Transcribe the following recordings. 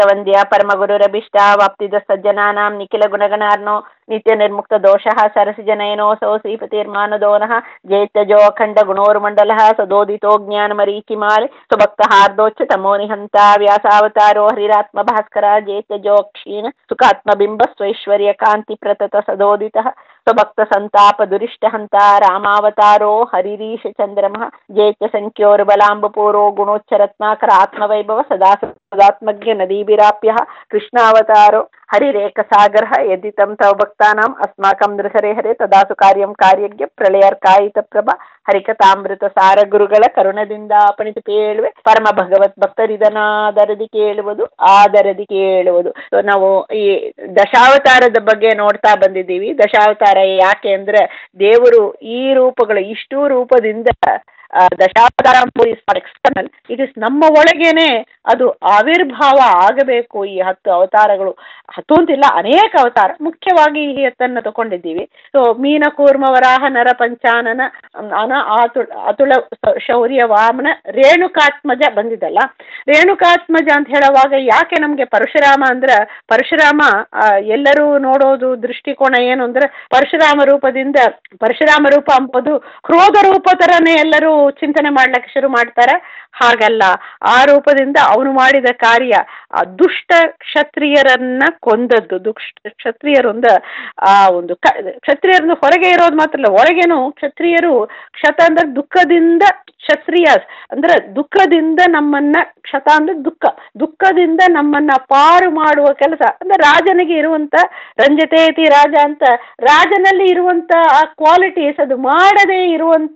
ವಂದ್ಯ ಪರಮಗುರುರಭಿಷ್ಟ ವಾಪ್ತಿದ ಸಜ್ಜನಾನಾಂ ನಿಖಿಲ ಗುಣಗಣಾರ್ನೋ ನಿತ್ಯ ನಿರ್ಮುಕ್ತ ದೋಷಃ ಸರಸಿಜನಯನೋ ಸೋ ಶ್ರೀಪತಿರ್ಮಾನದೋನಃ ಜೇತಜೋ ಅಖಂಡ ಗುಣೋರ್ಮಂಡಲಃ ಸದೋದಿತೋ ಜ್ಞಾನಮರೀಚಿಮಾಲೆ ಸುಭಕ್ತ ಹಾರ್ದೋಚ್ಚ ತಮೋ ನಿಹಂತ ವ್ಯಾಸಾವತಾರೋ ಹರಿರಾತ್ಮ ಭಾಸ್ಕರ ಜೇತಜೋ ಕ್ಷೀಣ ಸುಖಾತ್ಮಬಿಂಬ ಸ್ವೈಶ್ವರ್ಯ ಕಾಂತಿ ಪ್ರತತ ಸದೋದಿತಃ ಸ್ವಭಕ್ತ ಸಂತಾಪ ದುರಿಷ್ಟ ಹಂತ ರಾಮಾವತಾರೋ ಹರಿರೀಶ ಚಂದ್ರಮಃ ಜೇತ್ಯ ಸಂಖ್ಯೋರ್ಬಲಾಂಬಪೂರೋ ಗುಣೋಚ್ಚರತ್ನಾಕರ ಆತ್ಮವೈಭವ ಸದಾ ಸದಾತ್ಮಜ್ಞ ನದೀಭಿರಾಪ್ಯ ಕೃಷ್ಣಾವತಾರೋ ಹರಿರೇಖಸಾಗರ ಯದಿ ತಂ ತವ ಭಕ್ತಾನಾಂ ಅಸ್ಮಾಕಂ ನೃಹರೆ ಹರೆ ತದಾಸು ಕಾರ್ಯಂ ಕಾರ್ಯಜ್ಞ ಪ್ರಳಯರ್ಕಾಯಿತ ಪ್ರಭ ಹರಿಕಥಾಮೃತ ಸಾರ ಗುರುಗಳ ಕರುಣದಿಂದ ಅಪಣಿತು ಕೇಳುವೆ ಪರಮ ಭಗವತ್ ಭಕ್ತರಿದನಾದರದಿ ಕೇಳುವುದು ಆದರದಿ ಕೇಳುವುದು ಸೊ ನಾವು ಈ ದಶಾವತಾರದ ಬಗ್ಗೆ ನೋಡ್ತಾ ಬಂದಿದ್ದೀವಿ ದಶಾವತಾರ ಯಾಕೆ ಅಂದ್ರೆ ದೇವರು ಈ ರೂಪಗಳು ಇಷ್ಟೂ ರೂಪದಿಂದ ದಶಾವತಾರ ಎಕ್ಸ್ಟರ್ನಲ್ ಇಟ್ ಇಸ್ ನಮ್ಮ ಒಳಗೇನೆ ಅದು ಆವಿರ್ಭಾವ ಆಗಬೇಕು ಈ ಹತ್ತು ಅವತಾರಗಳು ಹತ್ತು ಅಂತಿಲ್ಲ ಅನೇಕ ಅವತಾರ ಮುಖ್ಯವಾಗಿ ಈ ಹತ್ತನ್ನು ತಗೊಂಡಿದ್ದೀವಿ ಸೊ ಮೀನ ಕೂರ್ಮ ವರಾಹ ನರ ಪಂಚಾನನ ಅನ ಆತು ಅತುಳ ಶೌರ್ಯ ವಾಮನ ರೇಣುಕಾತ್ಮಜ ಬಂದಿದ್ದಲ್ಲ ರೇಣುಕಾತ್ಮಜ ಅಂತ ಹೇಳುವಾಗ ಯಾಕೆ ನಮಗೆ ಪರಶುರಾಮ ಅಂದ್ರೆ ಪರಶುರಾಮ ಎಲ್ಲರೂ ನೋಡೋದು ದೃಷ್ಟಿಕೋನ ಏನು ಅಂದ್ರೆ ಪರಶುರಾಮ ರೂಪದಿಂದ ಪರಶುರಾಮ ರೂಪ ಅಂಬುದು ಕ್ರೋಧ ರೂಪ ಥರನೇ ಎಲ್ಲರೂ ಚಿಂತನೆ ಮಾಡ್ಲಿಕ್ಕೆ ಶುರು ಮಾಡ್ತಾರೆ ಹಾಗಲ್ಲ ಆ ರೂಪದಿಂದ ಅವನು ಮಾಡಿದ ಕಾರ್ಯ ಆ ದುಷ್ಟ ಕ್ಷತ್ರಿಯರನ್ನ ಕೊಂದದ್ದು ದುಷ್ಟ ಕ್ಷತ್ರಿಯರೊಂದ ಆ ಒಂದು ಕ್ಷತ್ರಿಯರನ್ನು ಹೊರಗೆ ಇರೋದು ಮಾತ್ರ ಅಲ್ಲ ಹೊರಗೇನು ಕ್ಷತ್ರಿಯರು ಕ್ಷತ ಅಂದ್ರೆ ದುಃಖದಿಂದ ಕ್ಷತ್ರಿಯ ಅಂದ್ರೆ ದುಃಖದಿಂದ ನಮ್ಮನ್ನ ಕ್ಷತ ಅಂದ್ರೆ ದುಃಖ ದುಃಖದಿಂದ ನಮ್ಮನ್ನ ಪಾರು ಮಾಡುವ ಕೆಲಸ ಅಂದ್ರೆ ರಾಜನಿಗೆ ಇರುವಂತ ರಂಜತೇತಿ ರಾಜ ಅಂತ ರಾಜನಲ್ಲಿ ಇರುವಂತ ಆ ಕ್ವಾಲಿಟೀಸ್ ಅದು ಮಾಡದೇ ಇರುವಂತ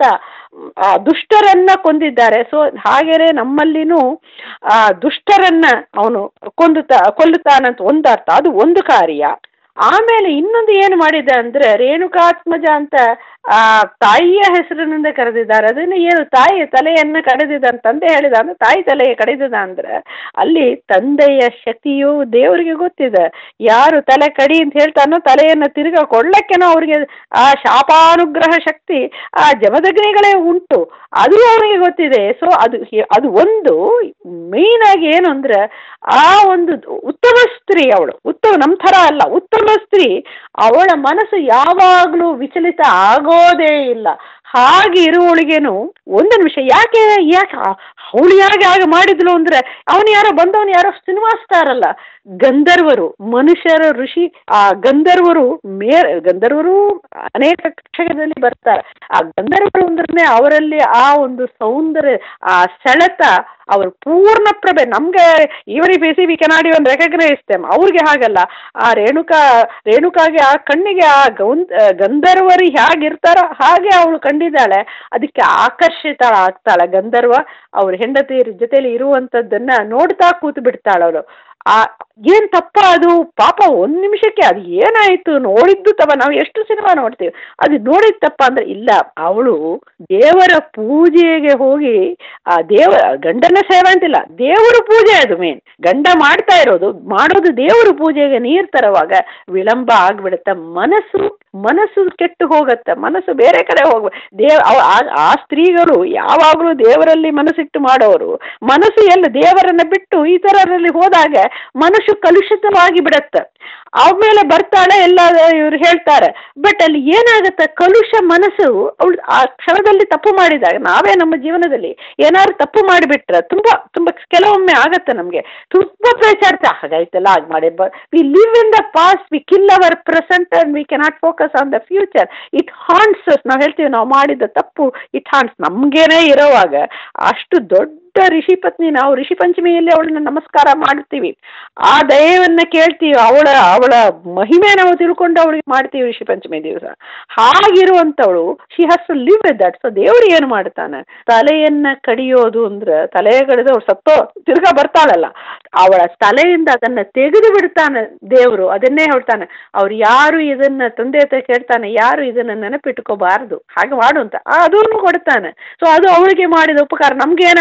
ಆ ದುಷ್ಟರನ್ನ ಕೊಂದಿದ್ದಾರೆ ಸೊ ಹಾಗೆಯೇ ನಮ್ಮಲ್ಲಿನೂ ಆ ದುಷ್ಟರನ್ನ ಅವನು ಕೊಂದುತ್ತಾ ಕೊಲ್ಲುತ್ತಾನಂತ ಒಂದು ಅರ್ಥ ಅದು ಒಂದು ಕಾರ್ಯ ಆಮೇಲೆ ಇನ್ನೊಂದು ಏನು ಮಾಡಿದ ಅಂದ್ರೆ ರೇಣುಕಾತ್ಮಜ ಅಂತ ಆ ತಾಯಿಯ ಹೆಸರಿನಿಂದ ಕರೆದಿದ್ದಾರೆ ಅದನ್ನು ಏನು ತಾಯಿ ತಲೆಯನ್ನು ಕಡಿದಿದ ತಂದೆ ಹೇಳಿದ ಅಂದ್ರೆ ತಾಯಿ ತಲೆಯ ಕಡಿದಿದ ಅಂದ್ರೆ ಅಲ್ಲಿ ತಂದೆಯ ಶಕ್ತಿಯು ದೇವರಿಗೆ ಗೊತ್ತಿದೆ ಯಾರು ತಲೆ ಕಡಿ ಅಂತ ಹೇಳ್ತಾನೋ ತಲೆಯನ್ನು ತಿರುಗ ಕೊಳ್ಳಕ್ಕೆನೋ ಅವ್ರಿಗೆ ಆ ಶಾಪಾನುಗ್ರಹ ಶಕ್ತಿ ಆ ಜಮದಗ್ನಿಗಳೇ ಉಂಟು ಅದು ಅವನಿಗೆ ಗೊತ್ತಿದೆ ಸೊ ಅದು ಅದು ಒಂದು ಮೇಯ್ನ್ ಆಗಿ ಏನು ಅಂದ್ರೆ ಆ ಒಂದು ಉತ್ತಮ ಸ್ತ್ರೀ ಅವಳು ಉತ್ತಮ ನಮ್ಮ ಥರ ಅಲ್ಲ ಉತ್ತಮ ಸ್ತ್ರೀ ಅವಳ ಮನಸ್ಸು ಯಾವಾಗಲೂ ವಿಚಲಿತ ಆಗೋದೇ ಇಲ್ಲ ಹಾಗೆ ಇರುವವಳಿಗೇನು ಒಂದು ನಿಮಿಷ ಯಾಕೆ ಯಾಕೆ ಅವಳು ಯಾಕೆ ಆಗ ಮಾಡಿದ್ಲು ಅಂದ್ರೆ ಅವನು ಯಾರೋ ಬಂದವನು ಯಾರೋ ಸಿನಿಮಾ ಸ್ಟಾರ್ ಅಲ್ಲ ಗಂಧರ್ವರು ಮನುಷ್ಯರ ಋಷಿ ಆ ಗಂಧರ್ವರು ಮೇ ಗಂಧರ್ವರು ಅನೇಕ ಕ್ಷೇತ್ರದಲ್ಲಿ ಬರ್ತಾರೆ ಆ ಗಂಧರ್ವರು ಅಂದ್ರೆ ಅವರಲ್ಲಿ ಆ ಒಂದು ಸೌಂದರ್ಯ ಆ ಸೆಳೆತ ಅವ್ರ ಪೂರ್ಣ ಪ್ರಭೆ ನಮ್ಗೆ ಇವರಿ ಬೇಸಿ ವಿ ಕೆನಾಡಿ ಒಂದು ರೆಕಗ್ನೈಸ್ ದೆಮ್ ಅವ್ರಿಗೆ ಹಾಗಲ್ಲ ಆ ರೇಣುಕಾ ರೇಣುಕಾಗೆ ಆ ಕಣ್ಣಿಗೆ ಆ ಗೌಂದ್ ಗಂಧರ್ವರು ಹೇಗಿರ್ತಾರೋ ಹಾಗೆ ಅವಳು ಕಂಡಿದ್ದಾಳೆ ಅದಕ್ಕೆ ಆಕರ್ಷಿತ ಆಗ್ತಾಳೆ ಗಂಧರ್ವ ಅವ್ರ ಹೆಂಡತಿ ಜೊತೆಲಿ ಇರುವಂಥದ್ದನ್ನ ನೋಡ್ತಾ ಕೂತು ಬಿಡ್ತಾಳೆ ಅವಳು ಆ ಏನು ತಪ್ಪ ಅದು ಪಾಪ ಒಂದು ನಿಮಿಷಕ್ಕೆ ಅದು ಏನಾಯಿತು ನೋಡಿದ್ದು ತಪ್ಪ ನಾವು ಎಷ್ಟು ಸಿನಿಮಾ ನೋಡ್ತೀವಿ ಅದು ನೋಡಿದ ತಪ್ಪ ಅಂದ್ರೆ ಇಲ್ಲ ಅವಳು ದೇವರ ಪೂಜೆಗೆ ಹೋಗಿ ಆ ದೇವ ಗಂಡನ ಸೇವೆ ಅಂತಿಲ್ಲ ದೇವರ ಪೂಜೆ ಅದು ಮೇನ್ ಗಂಡ ಮಾಡ್ತಾ ಇರೋದು ಮಾಡೋದು ದೇವರ ಪೂಜೆಗೆ ನೀರು ತರುವಾಗ ವಿಳಂಬ ಆಗ್ಬಿಡುತ್ತೆ ಮನಸ್ಸು ಮನಸ್ಸು ಕೆಟ್ಟು ಹೋಗುತ್ತೆ ಮನಸ್ಸು ಬೇರೆ ಕಡೆ ಹೋಗ್ಬ ದೇವ ಆ ಸ್ತ್ರೀಗಳು ಯಾವಾಗಲೂ ದೇವರಲ್ಲಿ ಮನಸ್ಸಿಟ್ಟು ಮಾಡೋರು ಮನಸ್ಸು ಎಲ್ಲ ದೇವರನ್ನ ಬಿಟ್ಟು ಇತರರಲ್ಲಿ ಹೋದಾಗ ಮನಸ್ಸು ಕಲುಷಿತವಾಗಿ ಬಿಡತ್ತೆ ಆಮೇಲೆ ಬರ್ತಾಳೆ ಎಲ್ಲ ಇವ್ರು ಹೇಳ್ತಾರೆ ಬಟ್ ಅಲ್ಲಿ ಏನಾಗುತ್ತೆ ಕಲುಷ ಮನಸ್ಸು ಅವಳು ಆ ಕ್ಷಣದಲ್ಲಿ ತಪ್ಪು ಮಾಡಿದಾಗ ನಾವೇ ನಮ್ಮ ಜೀವನದಲ್ಲಿ ಏನಾದ್ರು ತಪ್ಪು ಮಾಡಿಬಿಟ್ರೆ ತುಂಬ ತುಂಬ ಕೆಲವೊಮ್ಮೆ ಆಗತ್ತೆ ನಮಗೆ ತುಂಬ ಬೇಚಾಡ್ತಾ ಹಾಗಾಯ್ತಲ್ಲ ಹಾಗೆ ಮಾಡಿ we live in the past we kill our present and we cannot focus on the future it haunts ನಾವು ಹೇಳ್ತೀವಿ ನಾವು ಮಾಡಿದ ತಪ್ಪು ಇಟ್ ಹಾಂಟ್ಸ್ ನಮಗೇನೆ ಇರೋವಾಗ ಅಷ್ಟು ದೊಡ್ಡ ಋಷಿ ಪತ್ನಿ ನಾವು ಋಷಿ ಪಂಚಮಿಯಲ್ಲಿ ಅವಳನ್ನ ನಮಸ್ಕಾರ ಮಾಡ್ತೀವಿ ಆ ದಯವನ್ನ ಕೇಳ್ತೀವಿ ಅವಳ ಅವಳ ಮಹಿಮೆ ನಾವು ತಿಳ್ಕೊಂಡು ಅವಳಿಗೆ ಮಾಡ್ತೀವಿ ಋಷಿ ಪಂಚಮಿ ದಿವಸ ಹಾಗಿರುವಂಥವಳು she has to live with that so ದೇವ್ರು ಏನು ಮಾಡ್ತಾನೆ ತಲೆಯನ್ನ ಕಡಿಯೋದು ಅಂದ್ರೆ ತಲೆ ಕಡಿದು ಅವ್ಳು ಸತ್ತೋ ತಿರ್ಗಾ ಬರ್ತಾಳಲ್ಲ ಅವಳ ತಲೆಯಿಂದ ಅದನ್ನ ತೆಗೆದು ಬಿಡ್ತಾನೆ ದೇವರು ಅದನ್ನೇ ಹೇಳ್ತಾನೆ ಅವ್ರು ಯಾರು ಇದನ್ನ ತಂದೆ ಹತ್ರ ಕೇಳ್ತಾನೆ ಯಾರು ಇದನ್ನ ನೆನಪಿಟ್ಕೋಬಾರದು ಹಾಗೆ ಮಾಡು ಅಂತ ಅದನ್ನು ಕೊಡ್ತಾನೆ ಸೊ ಅದು ಅವಳಿಗೆ ಮಾಡಿದ ಉಪಕಾರ ನಮ್ಗೆ ಏನಾಗಬೇಕು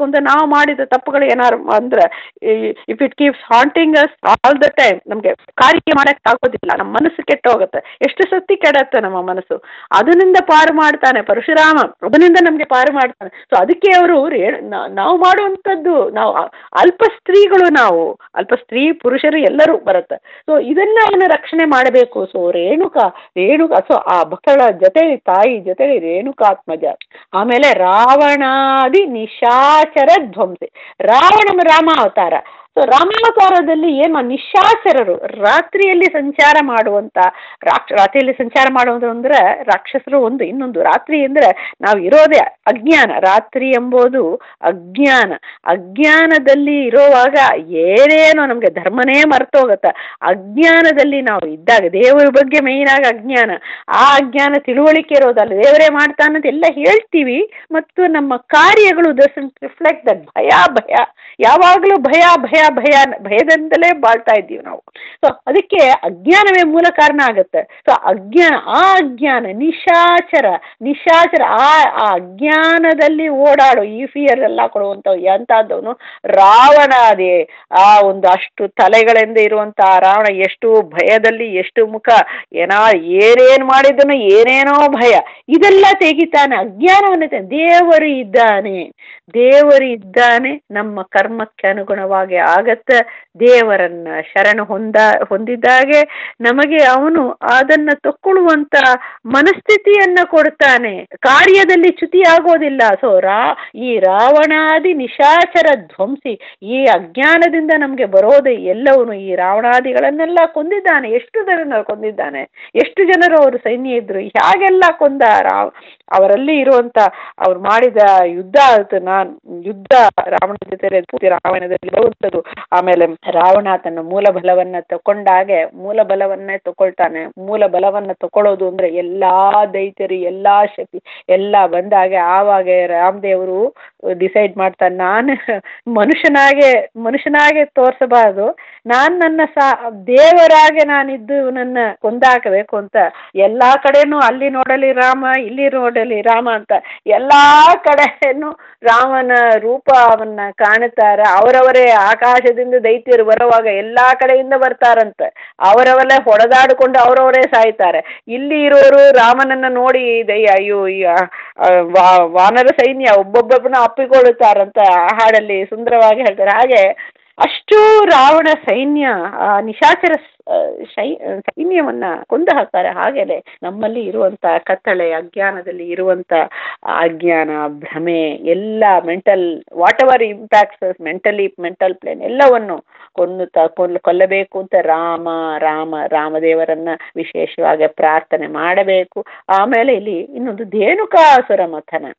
ಅಂದ್ರೆ ನಾವು ಮಾಡಿದ ತಪ್ಪುಗಳು ಏನಾರು ಅಂದ್ರೆ if it keeps haunting us all the time ನಮಗೆ ಕಾರ್ಯ ಮಾಡಕ್ ಆಗೋದಿಲ್ಲ ನಮ್ಮ ಮನಸ್ಸು ಕೆಟ್ಟು ಹೋಗುತ್ತೆ ಎಷ್ಟು ಸತಿ ಕೆಡತ್ತೆ ನಮ್ಮ ಮನಸ್ಸು ಅದರಿಂದ ಪಾರು ಮಾಡ್ತಾನೆ ಪರಶುರಾಮ ಅದರಿಂದ ನಮಗೆ ಪಾರು ಮಾಡ್ತಾನೆ ಸೊ ಅದಕ್ಕೆ ಅವರು ನಾವು ಮಾಡುವಂಥದ್ದು ನಾವು ಅ- ಅಲ್ಪ ಸ್ತ್ರೀಗಳು ನಾವು ಅಲ್ಪ ಸ್ತ್ರೀ ಪುರುಷರು ಎಲ್ಲರೂ ಬರುತ್ತೆ ಸೊ ಇದನ್ನ ಅವನು ರಕ್ಷಣೆ ಮಾಡಬೇಕು ಸೊ ರೇಣುಕ ರೇಣುಕ ಸೊ ಆ ಭಕ್ತಳ ಜೊತೆ ತಾಯಿ ಜೊತೆ ರೇಣುಕಾತ್ಮಜ ಆಮೇಲೆ ರಾವಣಾದಿ ನಿಶಾಚರ ಧ್ವಂಸಿ ರಾವಣ ರಾಮ ಅವತಾರ ಸೊ ರಾಮಾವತಾರದಲ್ಲಿ ಏನು ನಿಶಾಚರರು ರಾತ್ರಿಯಲ್ಲಿ ಸಂಚಾರ ಮಾಡುವಂತ ರಾಕ್ಷ ರಾತ್ರಿಯಲ್ಲಿ ಸಂಚಾರ ಮಾಡುವುದು ಅಂದ್ರೆ ರಾಕ್ಷಸರು ಒಂದು ಇನ್ನೊಂದು ರಾತ್ರಿ ಅಂದ್ರೆ ನಾವು ಇರೋದೇ ಅಜ್ಞಾನ ರಾತ್ರಿ ಎಂಬುದು ಅಜ್ಞಾನ ಅಜ್ಞಾನದಲ್ಲಿ ಇರೋವಾಗ ಏನೇನೋ ನಮಗೆ ಧರ್ಮನೇ ಮರ್ತೋಗತ್ತ ಅಜ್ಞಾನದಲ್ಲಿ ನಾವು ಇದ್ದಾಗ ದೇವರ ಬಗ್ಗೆ ಮೇಯ್ನ್ ಆಗಿ ಅಜ್ಞಾನ ಆ ಅಜ್ಞಾನ ತಿಳುವಳಿಕೆ ಇರೋದಲ್ಲ ದೇವರೇ ಮಾಡ್ತಾನಂತ ಎಲ್ಲ ಹೇಳ್ತೀವಿ ಮತ್ತು ನಮ್ಮ ಕಾರ್ಯಗಳು ಡಸಂಟ್ ರಿಫ್ಲೆಕ್ಟ್ ದಟ್ ಭಯ ಭಯ ಯಾವಾಗಲೂ ಭಯ ಭಯ ಭಯ ಭಯದಿಂದಲೇ ಬಾಳ್ತಾ ಇದ್ದೀವಿ ನಾವು ಸೊ ಅದಕ್ಕೆ ಅಜ್ಞಾನವೇ ಮೂಲ ಕಾರಣ ಆಗುತ್ತೆ ಸೊ ಅಜ್ಞಾನ ಆ ಅಜ್ಞಾನ ನಿಶಾಚರ ನಿಶಾಚರ ಆ ಆ ಅಜ್ಞಾನದಲ್ಲಿ ಓಡಾಡೋ ಈ ಫಿಯರ್ ಎಲ್ಲ ಕೊಡುವಂಥ ಎಂಥದ್ದವನು ರಾವಣ ಅದೇ ಆ ಒಂದು ಅಷ್ಟು ತಲೆಗಳಿಂದ ಇರುವಂತ ಆ ರಾವಣ ಎಷ್ಟು ಭಯದಲ್ಲಿ ಎಷ್ಟು ಮುಖ ಏನಾ ಏನೇನು ಮಾಡಿದನು ಏನೇನೋ ಭಯ ಇದೆಲ್ಲ ತೆಗಿತಾನೆ ಅಜ್ಞಾನವನ್ನು ತೆ- ದೇವರು ಇದ್ದಾನೆ ದೇವರು ಇದ್ದಾನೆ ನಮ್ಮ ಕರ್ಮಕ್ಕೆ ಅನುಗುಣವಾಗಿ ಆಗತ್ತೆ ದೇವರನ್ನ ಶರಣ ಹೊಂದ ಹೊಂದಿದ್ದಾಗೆ ನಮಗೆ ಅವನು ಅದನ್ನ ತಕ್ಕೊಳ್ಳುವಂತ ಮನಸ್ಥಿತಿಯನ್ನ ಕೊಡ್ತಾನೆ ಕಾರ್ಯದಲ್ಲಿ ಚ್ಯುತಿ ಆಗೋದಿಲ್ಲ ಸೊ ರಾ ಈ ರಾವಣಾದಿ ನಿಶಾಚರ ಧ್ವಂಸಿ ಈ ಅಜ್ಞಾನದಿಂದ ನಮಗೆ ಬರೋದು ಎಲ್ಲವನು ಈ ರಾವಣಾದಿಗಳನ್ನೆಲ್ಲ ಕೊಂದಿದ್ದಾನೆ ಎಷ್ಟು ಜನರನ್ನು ಕೊಂದಿದ್ದಾನೆ ಎಷ್ಟು ಜನರು ಅವರು ಸೈನ್ಯ ಇದ್ರು ಹೇಗೆಲ್ಲ ಕೊಂದ ರಾವ್ ಅವರಲ್ಲಿ ಇರುವಂತ ಅವ್ರು ಮಾಡಿದ ಯುದ್ಧ ಆಯ್ತು ನಾನ್ ಯುದ್ಧ ರಾವಣ ಜೊತೆ ಪೂರ್ತಿ ರಾಮಾಯಣದಲ್ಲಿ ಬರುವಂಥದ್ದು ಆಮೇಲೆ ರಾವಣ ತನ್ನ ಮೂಲ ಬಲವನ್ನ ತಕೊಂಡಾಗೆ ಮೂಲ ಬಲವನ್ನೇ ತಕೊಳ್ತಾನೆ ಮೂಲ ಬಲವನ್ನ ತಕೊಳ್ಳೋದು ಅಂದ್ರೆ ಎಲ್ಲಾ ದೈತ್ಯರು ಎಲ್ಲಾ ಶಕ್ತಿ ಎಲ್ಲ ಬಂದಾಗೆ ಆವಾಗ ರಾಮದೇವರು ಡಿಸೈಡ್ ಮಾಡ್ತಾನೆ ನಾನು ಮನುಷ್ಯನಾಗೆ ಮನುಷ್ಯನಾಗೆ ತೋರಿಸಬಾರ್ದು ನಾನ್ ನನ್ನ ಸಾ ದೇವರಾಗೆ ನಾನಿದ್ದು ನನ್ನ ಕೊಂದಾಕಬೇಕು ಅಂತ ಎಲ್ಲಾ ಕಡೆನೂ ಅಲ್ಲಿ ನೋಡಲಿ ರಾಮ ಇಲ್ಲಿ ನೋಡಲಿ ರಾಮ ಅಂತ ಎಲ್ಲಾ ಕಡೆನೂ ರಾಮನ ರೂಪವನ್ನ ಕಾಣುತ್ತಾರೆ ಅವರವರೇ ಆಕಾಶದಿಂದ ದೈತ್ಯರು ಬರುವಾಗ ಎಲ್ಲಾ ಕಡೆಯಿಂದ ಬರ್ತಾರಂತೆ ಅವರವರೇ ಹೊಡೆದಾಡಿಕೊಂಡು ಅವರವರೇ ಸಾಯ್ತಾರೆ ಇಲ್ಲಿ ಇರೋರು ರಾಮನನ್ನ ನೋಡಿ ದೈ ಅಯ್ಯೋ ಈ ಆ, ಆ, ವಾ- ವಾನರ ಸೈನ್ಯ ಒಬ್ಬೊಬ್ಬೊಬ್ಬನ ಅಪ್ಪಿಕೊಳ್ಳುತ್ತಾರಂತ ಆ ಹಾಡಲ್ಲಿ ಸುಂದರವಾಗಿ ಹೇಳ್ತಾರೆ ಹಾಗೆ ಅಷ್ಟು ರಾವಣ ಸೈನ್ಯ ಆ ನಿಶಾಚರ ಸ- ಶೈ ಸೈನ್ಯವನ್ನ ಕೊಂದು ಹಾಕ್ತಾರೆ ಹಾಗೇನೆ ನಮ್ಮಲ್ಲಿ ಇರುವಂತ ಕತ್ತಳೆ ಅಜ್ಞಾನದಲ್ಲಿ ಇರುವಂತ ಅಜ್ಞಾನ ಭ್ರಮೆ ಎಲ್ಲ mental whatever impacts mentally mental plane ಎಲ್ಲವನ್ನು ಕೊಂದು ತ ಕೊಲ್ ಕೊಲ್ಲಬೇಕು ಅಂತ ರಾಮ ರಾಮ ರಾಮದೇವರನ್ನ ವಿಶೇಷವಾಗಿ ಪ್ರಾರ್ಥನೆ ಮಾಡಬೇಕು ಆಮೇಲೆ ಇಲ್ಲಿ ಇನ್ನೊಂದು ಧೇನುಕಾಸುರ ಮಥನ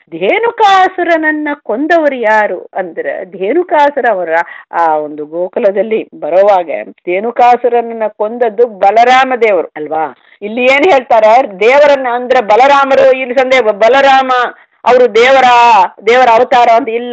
ಧೇನುಕಾಸುರನನ್ನ ಕೊಂದವರು ಯಾರು ಅಂದ್ರೆ ಧೇನುಕಾಸುರ ಅವರ ಆ ಒಂದು ಗೋಕುಲದಲ್ಲಿ ಬರುವಾಗ ಧೇನುಕಾಸುರನನ್ನ ಕೊಂದದ್ದು ಬಲರಾಮ ದೇವರು ಅಲ್ವಾ ಇಲ್ಲಿ ಏನ್ ಹೇಳ್ತಾರೆ ದೇವರನ್ನ ಅಂದ್ರೆ ಬಲರಾಮರು ಇಲ್ಲಿ ಸಂದೇಹ ಬಲರಾಮ ಅವರು ದೇವರ ದೇವರ ಅವತಾರ ಅಂತ ಇಲ್ಲ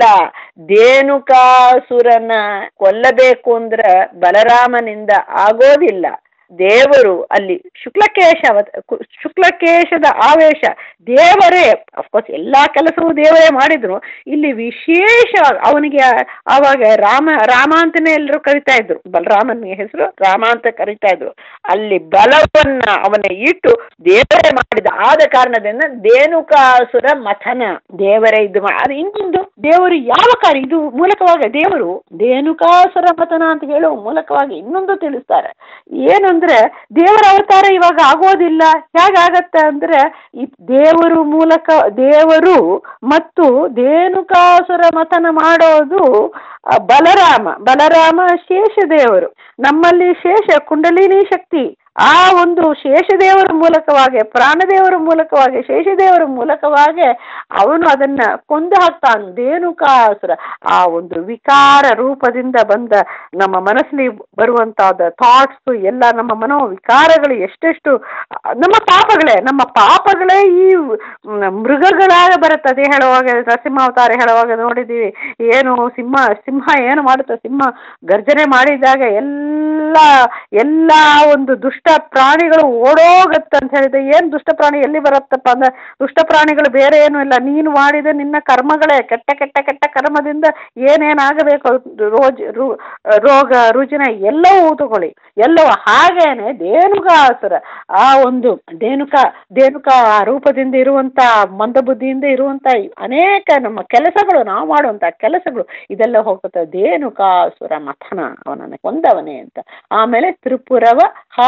ಧೇನುಕಾಸುರನ ಕೊಲ್ಲಬೇಕು ಅಂದ್ರೆ ಬಲರಾಮನಿಂದ ಆಗೋದಿಲ್ಲ ದೇವರು ಅಲ್ಲಿ ಶುಕ್ಲಕೇಶ ಅವತ ಕು- ಶುಕ್ಲಕೇಶದ ಆವೇಶ ದೇವರೇ ಅಫ್ಕೋರ್ಸ್ ಎಲ್ಲಾ ಕೆಲಸವೂ ದೇವರೇ ಮಾಡಿದ್ರು ಇಲ್ಲಿ ವಿಶೇಷ ಅವನಿಗೆ ಆವಾಗ ರಾಮ ರಾಮ ಅಂತಾನೆ ಎಲ್ಲರೂ ಕರಿತಾ ಇದ್ರು ಬಲರಾಮನ ಹೆಸರು ರಾಮ ಅಂತ ಕರಿತಾ ಇದ್ರು ಅಲ್ಲಿ ಬಲವನ್ನ ಅವನ ಇಟ್ಟು ದೇವರೇ ಮಾಡಿದ ಆದ ಕಾರಣದಿಂದ ಧೇನುಕಾಸುರ ಮಥನ ದೇವರೇ ಇದು ಮಾ- ಅದು ಇನ್ನೊಂದು ದೇವರು ಯಾವ ಕಾರ್ಯ ಇದು ಮೂಲಕವಾಗಿ ದೇವರು ಧೇನುಕಾಸುರ ಮಥನ ಅಂತ ಹೇಳುವ ಮೂಲಕವಾಗಿ ಇನ್ನೊಂದು ತಿಳಿಸ್ತಾರೆ ಏನು ಅಂದ್ರೆ ದೇವರ ಅವತಾರ ಇವಾಗ ಆಗೋದಿಲ್ಲ ಹೇಗಾಗತ್ತೆ ಅಂದ್ರೆ ಈ ದೇವರು ಮೂಲಕ ದೇವರು ಮತ್ತು ಧೇನುಕಾಸುರ ಮಥನ ಮಾಡೋದು ಆ, ಬಲರಾಮ ಬಲರಾಮ ಶೇಷದೇವರು ನಮ್ಮಲ್ಲಿ ಶೇಷ ಕುಂಡಲಿನಿ ಶಕ್ತಿ ಆ ಒಂದು ಶೇಷದೇವರ ಮೂಲಕವಾಗಿ ಪ್ರಾಣದೇವರ ಮೂಲಕವಾಗಿ ಶೇಷದೇವರ ಮೂಲಕವಾಗಿ ಅವನು ಅದನ್ನ ಕೊಂದು ಹಾಕ್ತಾನೆ ಧೇನುಕಾಸುರ ಆ ಒಂದು ವಿಕಾರ ರೂಪದಿಂದ ಬಂದ ನಮ್ಮ ಮನಸ್ಸಲ್ಲಿ ಬರುವಂತಹದ್ದು ಥಾಟ್ಸ್ ಎಲ್ಲ ನಮ್ಮ ಮನೋ ವಿಕಾರಗಳು ಎಷ್ಟೆಷ್ಟು ಆ, ನಮ್ಮ ಪಾಪಗಳೇ ನಮ್ಮ ಪಾಪಗಳೇ ಈ ಮ್, ಮೃಗಗಳಾಗ ಬರುತ್ತೆ ಅದೇ ಹೇಳುವಾಗ ನರಸಿಂಹಾವತಾರ ಹೇಳುವಾಗ ನೋಡಿದ್ದೀವಿ ಏನು ಸಿಂಹ ಸಿಂಹ ಏನು ಮಾಡುತ್ತೆ ಸಿಂಹ ಗರ್ಜನೆ ಮಾಡಿದಾಗ ಎಲ್ಲ ಎಲ್ಲ ಎಲ್ಲ ಒಂದು ದುಷ್ಟ ಪ್ರಾಣಿಗಳು ಓಡೋಗತ್ತೆ ಅಂತ ಹೇಳಿದ್ರೆ ಏನು ದುಷ್ಟ ಪ್ರಾಣಿ ಎಲ್ಲಿ ಬರುತ್ತಪ್ಪ ಅಂದ್ರೆ ದುಷ್ಟ ಪ್ರಾಣಿಗಳು ಬೇರೆ ಏನೂ ಇಲ್ಲ ನೀನು ಮಾಡಿದ ನಿನ್ನ ಕರ್ಮಗಳೇ ಕೆಟ್ಟ ಕೆಟ್ಟ ಕೆಟ್ಟ ಕರ್ಮದಿಂದ ಏನೇನಾಗಬೇಕು ರೋಜ್ ರು ರೋಗ ರುಜಿನ ಎಲ್ಲವೂ ತಗೊಳ್ಳಿ ಎಲ್ಲವೂ ಹಾಗೇನೆ ಧೇನುಕಾಸುರ ಆ ಒಂದು ಧೇನುಕ ಧೇನುಕ ಆ ರೂಪದಿಂದ ಇರುವಂಥ ಮಂದಬುದ್ಧಿಯಿಂದ ಇರುವಂಥ ಅನೇಕ ನಮ್ಮ ಕೆಲಸಗಳು ನಾವು ಮಾಡುವಂಥ ಕೆಲಸಗಳು ಇದೆಲ್ಲ ಹೋಗುತ್ತೆ ಧೇನುಕಾಸುರ ಮಥನ ಅವನನ್ನು ಕೊಂದವನೇ ಅಂತ ಆಮೇಲೆ ತ್ರಿಪುರವ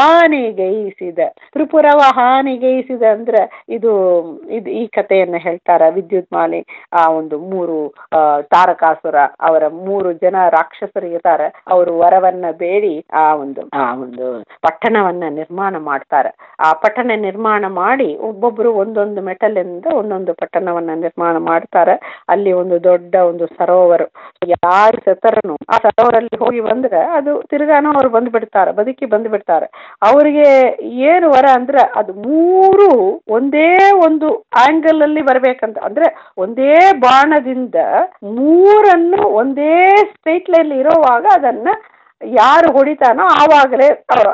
ಹಾನಿಗೈಸಿದ ತ್ರಿಪುರವ ಹಾನಿಗೈಸಿದ ಅಂದ್ರೆ ಇದು ಇದು ಈ ಕಥೆಯನ್ನು ಹೇಳ್ತಾರ ವಿದ್ಯುತ್ ಮಾಲಿ ಆ ಒಂದು ಮೂರು ಆ, ತಾರಕಾಸುರ ಅವರ ಮೂರು ಜನ ರಾಕ್ಷಸರು ಇರ್ತಾರೆ ಅವರು ವರವನ್ನ ಬೇಡಿ ಆ ಒಂದು ಆ ಒಂದು ಪಟ್ಟಣವನ್ನ ನಿರ್ಮಾಣ ಮಾಡ್ತಾರೆ ಆ ಪಟ್ಟಣ ನಿರ್ಮಾಣ ಮಾಡಿ ಒಬ್ಬೊಬ್ರು ಒಂದೊಂದು ಮೆಟಲಿಂದ ಒಂದೊಂದು ಪಟ್ಟಣವನ್ನ ನಿರ್ಮಾಣ ಮಾಡ್ತಾರೆ ಅಲ್ಲಿ ಒಂದು ದೊಡ್ಡ ಒಂದು ಸರೋವರ ಯಾರು ಸತ್ತರನು ಆ ಸರೋವರಲ್ಲಿ ಹೋಗಿ ಬಂದ್ರೆ ಅದು ತಿರ್ಗಾನು ಅವ್ರು ಬಂದು ಬಿಡ್ತಾರೆ ಬದುಕಿ ಬಂದು ಬಿಡ್ತಾರೆ ಅವರಿಗೆ ಏನು ವರ ಅಂದ್ರೆ ಅದು ಮೂರು ಒಂದೇ ಒಂದು ಆಂಗಲ್ ಅಲ್ಲಿ ಬರ್ಬೇಕಂತ ಅಂದ್ರೆ ಒಂದೇ ಬಾಣದಿಂದ ಮೂರನ್ನು ಒಂದೇ ಸ್ಟ್ರೈಟ್ ಲೈನ್ ಇರೋವಾಗ ಅದನ್ನ ಯಾರು ಹೊಡಿತಾನೋ ಆವಾಗಲೇ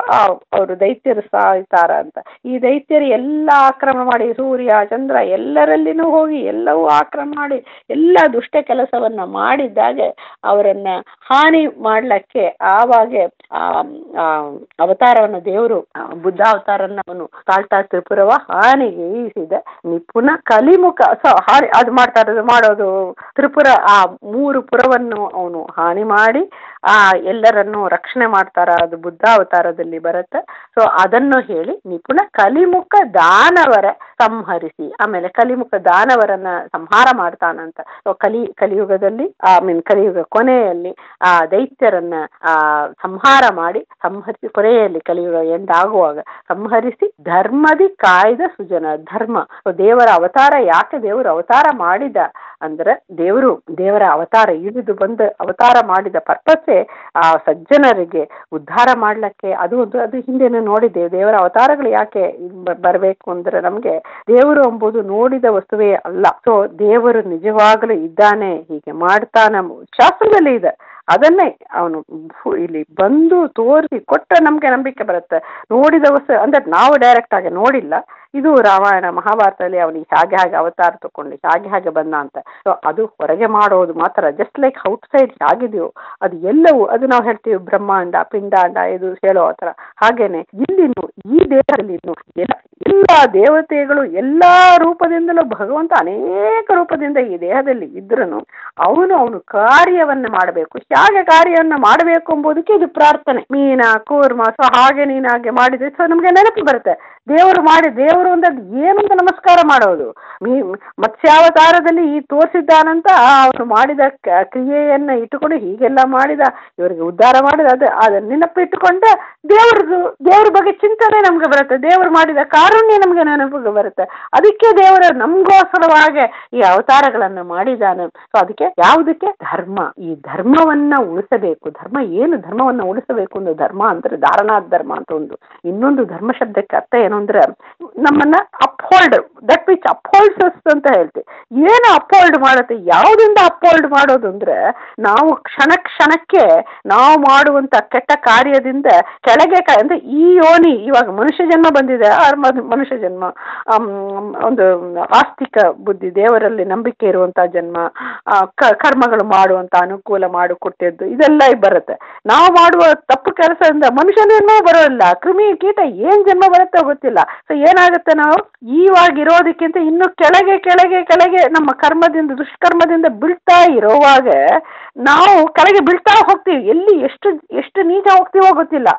ಅವರು ದೈತ್ಯರು ಸಾಯ್ತಾರ ಅಂತ ಈ ದೈತ್ಯರು ಎಲ್ಲ ಆಕ್ರಮಣ ಮಾಡಿ ಸೂರ್ಯ ಚಂದ್ರ ಎಲ್ಲರಲ್ಲಿನೂ ಹೋಗಿ ಎಲ್ಲವೂ ಆಕ್ರಮಣ ಮಾಡಿ ಎಲ್ಲ ದುಷ್ಟ ಕೆಲಸವನ್ನ ಮಾಡಿದ್ದಾಗೆ ಅವರನ್ನ ಹಾನಿ ಮಾಡ್ಲಿಕ್ಕೆ ಆವಾಗೆ ಆ ಆ ಅವತಾರವನ್ನು ದೇವರು ಬುದ್ಧ ಅವತಾರನ್ನ ಅವನು ತಾಳ್ತಾ ತ್ರಿಪುರವ ಹಾನಿಗೆ ಈಸಿದ ನಿಪುಣ ಕಲಿಮುಖ ಸೊ ಹಾನಿ ಅದು ಮಾಡ್ತಾರೆ ಅದು ಮಾಡೋದು ತ್ರಿಪುರ ಆ ಮೂರು ಪುರವನ್ನು ಅವನು ಹಾನಿ ಮಾಡಿ ಆ ಎಲ್ಲರನ್ನು ರಕ್ಷಣೆ ಮಾಡ್ತಾರ ಅದು ಬುದ್ಧ ಅವತಾರದಲ್ಲಿ ಬರುತ್ತೆ ಸೊ ಅದನ್ನು ಹೇಳಿ ನಿಪುಣ ಕಲಿಮುಖ ದಾನವರ ಸಂಹರಿಸಿ ಆಮೇಲೆ ಕಲಿಮುಖ ದಾನವರನ್ನ ಸಂಹಾರ ಮಾಡ್ತಾನಂತ ಸೊ ಕಲಿ ಕಲಿಯುಗದಲ್ಲಿ ಐ ಮೀನ್ ಕಲಿಯುಗ ಕೊನೆಯಲ್ಲಿ ಆ ದೈತ್ಯರನ್ನ ಆ ಸಂಹಾರ ಮಾಡಿ ಸಂಹರಿಸಿ ಕೊನೆಯಲ್ಲಿ ಕಲಿಯುಗ ಎಂಡ್ ಆಗುವಾಗ ಸಂಹರಿಸಿ ಧರ್ಮದಿ ಕಾಯ್ದ ಸುಜನ ಧರ್ಮ ಸೊ ದೇವರ ಅವತಾರ ಯಾಕೆ ದೇವರು ಅವತಾರ ಮಾಡಿದ ಅಂದ್ರೆ ದೇವರು ದೇವರ ಅವತಾರ ಇಳಿದು ಬಂದು ಅವತಾರ ಮಾಡಿದ ಪರ್ಪಸ್ಸೇ ಆ ಸಜ್ಜನರಿಗೆ ಉದ್ಧಾರ ಮಾಡ್ಲಿಕ್ಕೆ ಅದು ಒಂದು ಅದು ಹಿಂದೆನೂ ನೋಡಿದ್ದೇವೆ ದೇವರ ಅವತಾರಗಳು ಯಾಕೆ ಬ- ಬರಬೇಕು ಅಂದ್ರೆ ನಮ್ಗೆ ದೇವರು ಎಂಬುದು ನೋಡಿದ ವಸ್ತುವೇ ಅಲ್ಲ ಸೊ ದೇವರು ನಿಜವಾಗಲೂ ಇದ್ದಾನೆ ಹೀಗೆ ಮಾಡ್ತಾನ ಶಾಸ್ತ್ರದಲ್ಲಿ ಇದೆ ಅದನ್ನೇ ಅವನು ಭೂ- ಇಲ್ಲಿ ಬಂದು ತೋರಿಸಿ ಕೊಟ್ಟ ನಮ್ಗೆ ನಂಬಿಕೆ ಬರುತ್ತೆ ನೋಡಿದ ವಸ್ತು ಅಂದ್ರೆ ನಾವು ಡೈರೆಕ್ಟ್ ಆಗಿ ನೋಡಿಲ್ಲ ಇದು ರಾಮಾಯಣ ಮಹಾಭಾರತದಲ್ಲಿ ಅವನಿಗೆ ಹಾಗೆ ಹಾಗೆ ಅವತಾರ ತಗೊಂಡು ಹಾಗೆ ಹಾಗೆ ಬಂದ ಅಂತ ಸೊ ಅದು ಹೊರಗೆ ಮಾಡೋದು ಮಾತ್ರ ಜಸ್ಟ್ ಲೈಕ್ ಔಟ್ ಸೈಡ್ ಹೇಗಿದೆಯೋ ಅದು ಎಲ್ಲವೂ ಅದು ನಾವು ಹೇಳ್ತೀವಿ ಬ್ರಹ್ಮಾಂಡ ಪಿಂಡಾಂಡ ಇದು ಹೇಳೋ ಆ ಥರ ಹಾಗೇನೆ ಇಲ್ಲಿನೂ ಈ ದೇಹದಲ್ಲಿನೂ ಎಲ್ಲ ಎಲ್ಲ ದೇವತೆಗಳು ಎಲ್ಲ ರೂಪದಿಂದಲೂ ಭಗವಂತ ಅನೇಕ ರೂಪದಿಂದ ಈ ದೇಹದಲ್ಲಿ ಇದ್ರೂ ಅವನು ಅವನು ಕಾರ್ಯವನ್ನ ಮಾಡಬೇಕು ಹೇಗೆ ಕಾರ್ಯವನ್ನ ಮಾಡಬೇಕು ಎಂಬುದಕ್ಕೆ ಇದು ಪ್ರಾರ್ಥನೆ ಮೀನ ಕೂರ್ಮ ಸೊ ಹಾಗೆ ನೀನು ಹಾಗೆ ಮಾಡಿದ್ರೆ ಸೊ ನಮ್ಗೆ ನೆನಪು ಬರುತ್ತೆ ದೇವರು ಮಾಡಿ ದೇವರು ಅಂದ್ರೆ ಅದು ಏನು ಅಂತ ನಮಸ್ಕಾರ ಮಾಡೋದು ಮೀ ಮತ್ಸ್ಯಾವತಾರದಲ್ಲಿ ಈ ತೋರಿಸಿದ್ದಾನಂತ ಅವನು ಮಾಡಿದ ಕ- ಕ್ರಿಯೆಯನ್ನ ಇಟ್ಟುಕೊಂಡು ಹೀಗೆಲ್ಲ ಮಾಡಿದ ಇವರಿಗೆ ಉದ್ಧಾರ ಮಾಡಿದ ಅದು ಅದನ್ನ ನೆನಪಿಟ್ಟುಕೊಂಡ್ರೆ ದೇವ್ರದ್ದು ದೇವ್ರ ಬಗ್ಗೆ ಚಿಂತನೆ ನಮ್ಗೆ ಬರುತ್ತೆ ದೇವರು ಮಾಡಿದ ಕಾರುಣ್ಯ ನಮ್ಗೆ ನೆನಪಿಗೆ ಬರುತ್ತೆ ಅದಕ್ಕೆ ದೇವರು ನಮಗೋಸ್ಕರವಾಗಿ ಈ ಅವತಾರಗಳನ್ನ ಮಾಡಿದ್ದಾನೆ ಸೊ ಅದಕ್ಕೆ ಯಾವುದಕ್ಕೆ ಧರ್ಮ ಈ ಧರ್ಮವನ್ನ ಉಳಿಸಬೇಕು ಧರ್ಮ ಏನು ಧರ್ಮವನ್ನ ಉಳಿಸಬೇಕು ಒಂದು ಧರ್ಮ ಅಂದ್ರೆ ಧಾರಣಾ ಧರ್ಮ ಅಂತ ಒಂದು ಇನ್ನೊಂದು ಧರ್ಮ ಶಬ್ದಕ್ಕೆ ಅರ್ಥ ಏನು ಅಂದ್ರೆ ನಮ್ಮನ್ನ ಅಪ್ಹೋಲ್ಡ್ ದಟ್ ವಿಚ್ ಅಪ್ಹೋಲ್ಡ್ಸ್ ಅಂತ ಹೇಳ್ತೀವಿ ಏನು ಅಪ್ಹೋಲ್ಡ್ ಮಾಡುತ್ತೆ ಯಾವುದರಿಂದ ಅಪ್ಹೋಲ್ಡ್ ಮಾಡೋದು ಅಂದ್ರೆ ನಾವು ಕ್ಷಣ ಕ್ಷಣಕ್ಕೆ ನಾವು ಮಾಡುವಂತ ಕೆಟ್ಟ ಕಾರ್ಯದಿಂದ ಕೆಳಗೆ ಕ- ಅಂದ್ರೆ ಈ ಯೋನಿ ಇವಾಗ ಮನುಷ್ಯ ಜನ್ಮ ಬಂದಿದೆ ಆ ಮದ್- ಮನುಷ್ಯ ಜನ್ಮ ಆಮ್, ಒಂದು ಆಸ್ತಿಕ ಬುದ್ಧಿ ದೇವರಲ್ಲಿ ನಂಬಿಕೆ ಇರುವಂತ ಜನ್ಮ ಆ, ಕ- ಕರ್ಮಗಳು ಮಾಡುವಂತ ಅನುಕೂಲ ಮಾಡಿಕೊಟ್ಟಿದ್ದು ಇದೆಲ್ಲ ಬರುತ್ತೆ ನಾವು ಮಾಡುವ ತಪ್ಪು ಕೆಲಸದಿಂದ ಮನುಷ್ಯ ಜನ್ಮ ಬರೋಲ್ಲ ಕ್ರಿಮಿ ಕೀಟ ಏನ್ ಜನ್ಮ ಬರುತ್ತೆ ಗೊತ್ತಿಲ್ಲ ಸೊ ಏನಾಗುತ್ತೆ ನಾವು ಇವಾಗ ಇರೋದಕ್ಕಿಂತ ಇನ್ನು ಕೆಳಗೆ ಕೆಳಗೆ ಕೆಳಗೆ ನಮ್ಮ ಕರ್ಮದಿಂದ ದುಷ್ಕರ್ಮದಿಂದ ಬೀಳ್ತಾ ಇರೋವಾಗ ನಾವು ಕೆಳಗೆ ಬೀಳ್ತಾ ಹೋಗ್ತೀವಿ ಎಲ್ಲಿ ಎಷ್ಟು ಎಷ್ಟು ನೀಟ ಹೋಗ್ತೀವೋ ಗೊತ್ತಿಲ್ಲ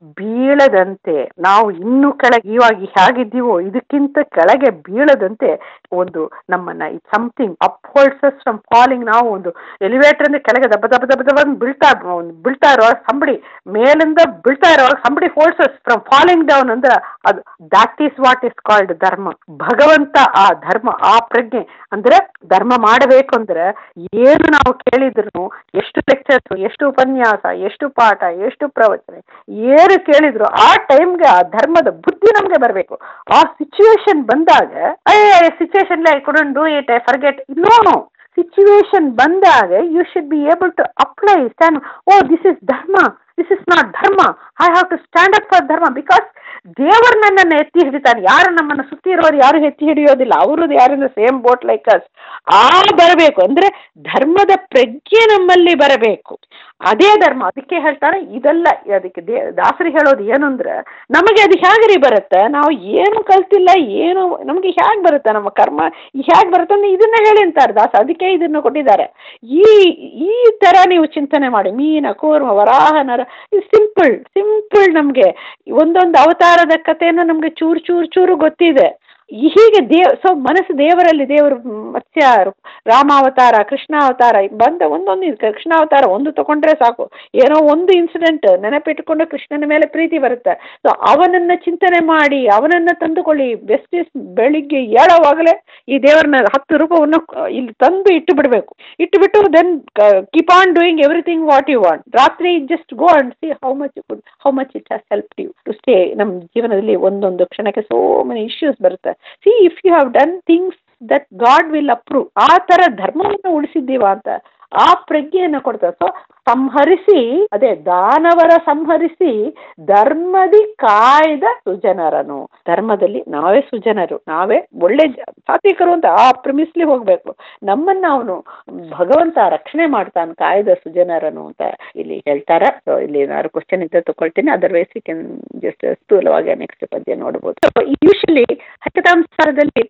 ಬೀಳದಂತೆ ನಾವು ಇನ್ನೂ ಕೆಳಗೆ ಇವಾಗ ಹೇಗಿದ್ದೀವೋ ಇದಕ್ಕಿಂತ ಕೆಳಗೆ ಬೀಳದಂತೆ ಒಂದು ನಮ್ಮನ್ನ ಸಮಥಿಂಗ್ ಅಪ್ಹೋಲ್ಡ್ಸಸ್ ಫ್ರಮ್ ಫಾಲಿಂಗ್ ನಾವು ಒಂದು ಎಲಿವೇಟರ್ ಇಂದ ಕೆಳಗೆ ದಬ್ಬ ದಬ್ಬ ದಬ್ಬ ದಬ್ಬ ಅಂತ ಬೀಳ್ತಾ ಒಂದು ಬೀಳ್ತಾ ಇರುವಾಗ ಸಂಬಡಿ ಮೇಲಿಂದ ಬೀಳ್ತಾ ಇರುವಾಗ somebody forces from falling down ಅಂದ್ರೆ ಅದು that is what is called dharma ಭಗವಂತ ಆ ಧರ್ಮ ಆ ಪ್ರಜ್ಞೆ ಅಂದ್ರೆ ಧರ್ಮ ಮಾಡಬೇಕು ಅಂದ್ರೆ ಏನು ನಾವು ಕೇಳಿದ್ರು ಎಷ್ಟು ಲೆಕ್ಚರ್ಸ್ ಎಷ್ಟು ಉಪನ್ಯಾಸ ಎಷ್ಟು ಪಾಠ ಎಷ್ಟು ಪ್ರವಚನ ಏನು ಕೇಳಿದ್ರು ಆ ಟೈಮ್ಗೆ ಆ ಧರ್ಮದ ಬುದ್ಧಿ ನಮ್ಗೆ ಬರಬೇಕು ಆ ಸಿಚುವೇಶನ್ ಬಂದಾಗ situation I couldn't do it I forget no situation ಬಂದಾಗ you should be able to apply stand oh this is dharma this is not dharma I have to stand up for dharma because ದೇವರು ನನ್ನನ್ನು ಎತ್ತಿ ಹಿಡಿತಾನೆ ಯಾರು ನಮ್ಮನ್ನು ಸುತ್ತಿ ಇರೋರು ಯಾರು ಎತ್ತಿ ಹಿಡಿಯೋದಿಲ್ಲ ಅವರು ಯಾರಿಂದ ಸೇಮ್ ಬೋಟ್ ಲೈಕ್ ಅಸ್ ಆ ಬರಬೇಕು ಅಂದ್ರೆ ಧರ್ಮದ ಪ್ರಜ್ಞೆ ನಮ್ಮಲ್ಲಿ ಬರಬೇಕು ಅದೇ ಧರ್ಮ ಅದಕ್ಕೆ ಹೇಳ್ತಾರೆ ಇದೆಲ್ಲ ಅದಕ್ಕೆ ದೇ ದಾಸರಿ ಹೇಳೋದು ಏನು ಅಂದ್ರೆ ನಮಗೆ ಅದು ಹೇಗ್ರಿ ಬರುತ್ತೆ ನಾವು ಏನು ಕಲ್ತಿಲ್ಲ ಏನು ನಮಗೆ ಹೇಗೆ ಬರುತ್ತೆ ನಮ್ಮ ಕರ್ಮ ಹೇಗೆ ಬರುತ್ತೆ ಅಂದ್ರೆ ಇದನ್ನ ಹೇಳಿ ಅಂತಾರೆ ದಾಸ ಅದಕ್ಕೆ ಇದನ್ನು ಕೊಟ್ಟಿದ್ದಾರೆ ಈ ಈ ಥರ ನೀವು ಚಿಂತನೆ ಮಾಡಿ ಮೀನ ಕೂರ್ಮ ವರಾಹ ನರ ಇದು ಸಿಂಪಲ್ ಸಿಂಪಲ್ ನಮಗೆ ಒಂದೊಂದು ಅವತಾರದ ಕಥೆಯನ್ನು ನಮಗೆ ಚೂರು ಚೂರು ಚೂರು ಗೊತ್ತಿದೆ ಹೀಗೆ ದೇವ್ ಸೊ ಮನಸ್ಸು ದೇವರಲ್ಲಿ ದೇವರು ಮತ್ಸ್ಯ ರಾಮಾವತಾರ ಕೃಷ್ಣಾವತಾರ ಬಂದ ಒಂದೊಂದು ಇದು ಕೃಷ್ಣಾವತಾರ ಒಂದು ತಗೊಂಡ್ರೆ ಸಾಕು ಏನೋ ಒಂದು ಇನ್ಸಿಡೆಂಟ್ ನೆನಪಿಟ್ಟುಕೊಂಡು ಕೃಷ್ಣನ ಮೇಲೆ ಪ್ರೀತಿ ಬರುತ್ತೆ ಸೊ ಅವನನ್ನು ಚಿಂತನೆ ಮಾಡಿ ಅವನನ್ನು ತಂದುಕೊಳ್ಳಿ ಬೆಸ್ಟ್ ಇಸ್ ಬೆಳಿಗ್ಗೆ ಏಳೋವಾಗಲೇ ಈ ದೇವರನ್ನ ಹತ್ತು ರೂಪವನ್ನು ಇಲ್ಲಿ ತಂದು ಇಟ್ಟು ಬಿಡಬೇಕು ಇಟ್ಟುಬಿಟ್ಟು then keep on doing everything what you want ರಾತ್ರಿ just go and see how much good how much it has help you to stay ನಮ್ಮ ಜೀವನದಲ್ಲಿ ಒಂದೊಂದು ಕ್ಷಣಕ್ಕೆ ಸೋ ಮೆನಿ ಇಶ್ಯೂಸ್ ಬರುತ್ತೆ see if you have done things that God will approve ಆ ಥರ ಧರ್ಮವನ್ನು ಉಳಿಸಿದ್ದೀವ ಅಂತ ಆ ಪ್ರಜ್ಞೆಯನ್ನು ಕೊಡ್ತಾರೆ ಸೊ ಸಂಹರಿಸಿ ಅದೇ ದಾನವರ ಸಂಹರಿಸಿ ಧರ್ಮದಿ ಕಾಯ್ದ ಸುಜನರನು ಧರ್ಮದಲ್ಲಿ ನಾವೇ ಸುಜನರು ನಾವೇ ಒಳ್ಳೆ ಸಾತ್ವಿಕರು ಅಂತ ಆ ಪ್ರಿಮಿಸ್ಲಿ ಹೋಗಬೇಕು ನಮ್ಮನ್ನ ಅವನು ಭಗವಂತ ರಕ್ಷಣೆ ಮಾಡ್ತಾನೆ ಕಾಯ್ದ ಸುಜನರನು ಅಂತ ಇಲ್ಲಿ ಹೇಳ್ತಾರೆ ಸೊ ಇಲ್ಲಿ ನಾನು ಕ್ವಶನ್ ಇದ್ದ ತಗೊಳ್ತೀನಿ ಅದರ್ವೈಸ್ ಯು ಕ್ಯಾನ್ ಜಸ್ಟ್ ಸ್ಥೂಲವಾಗಿ ನೆಕ್ಸ್ಟ್ ಪದ್ಯ ನೋಡ್ಬೋದು ಯೂಶಲಿ ಹಕ್ಕತಾಂಸಾರದಲ್ಲಿ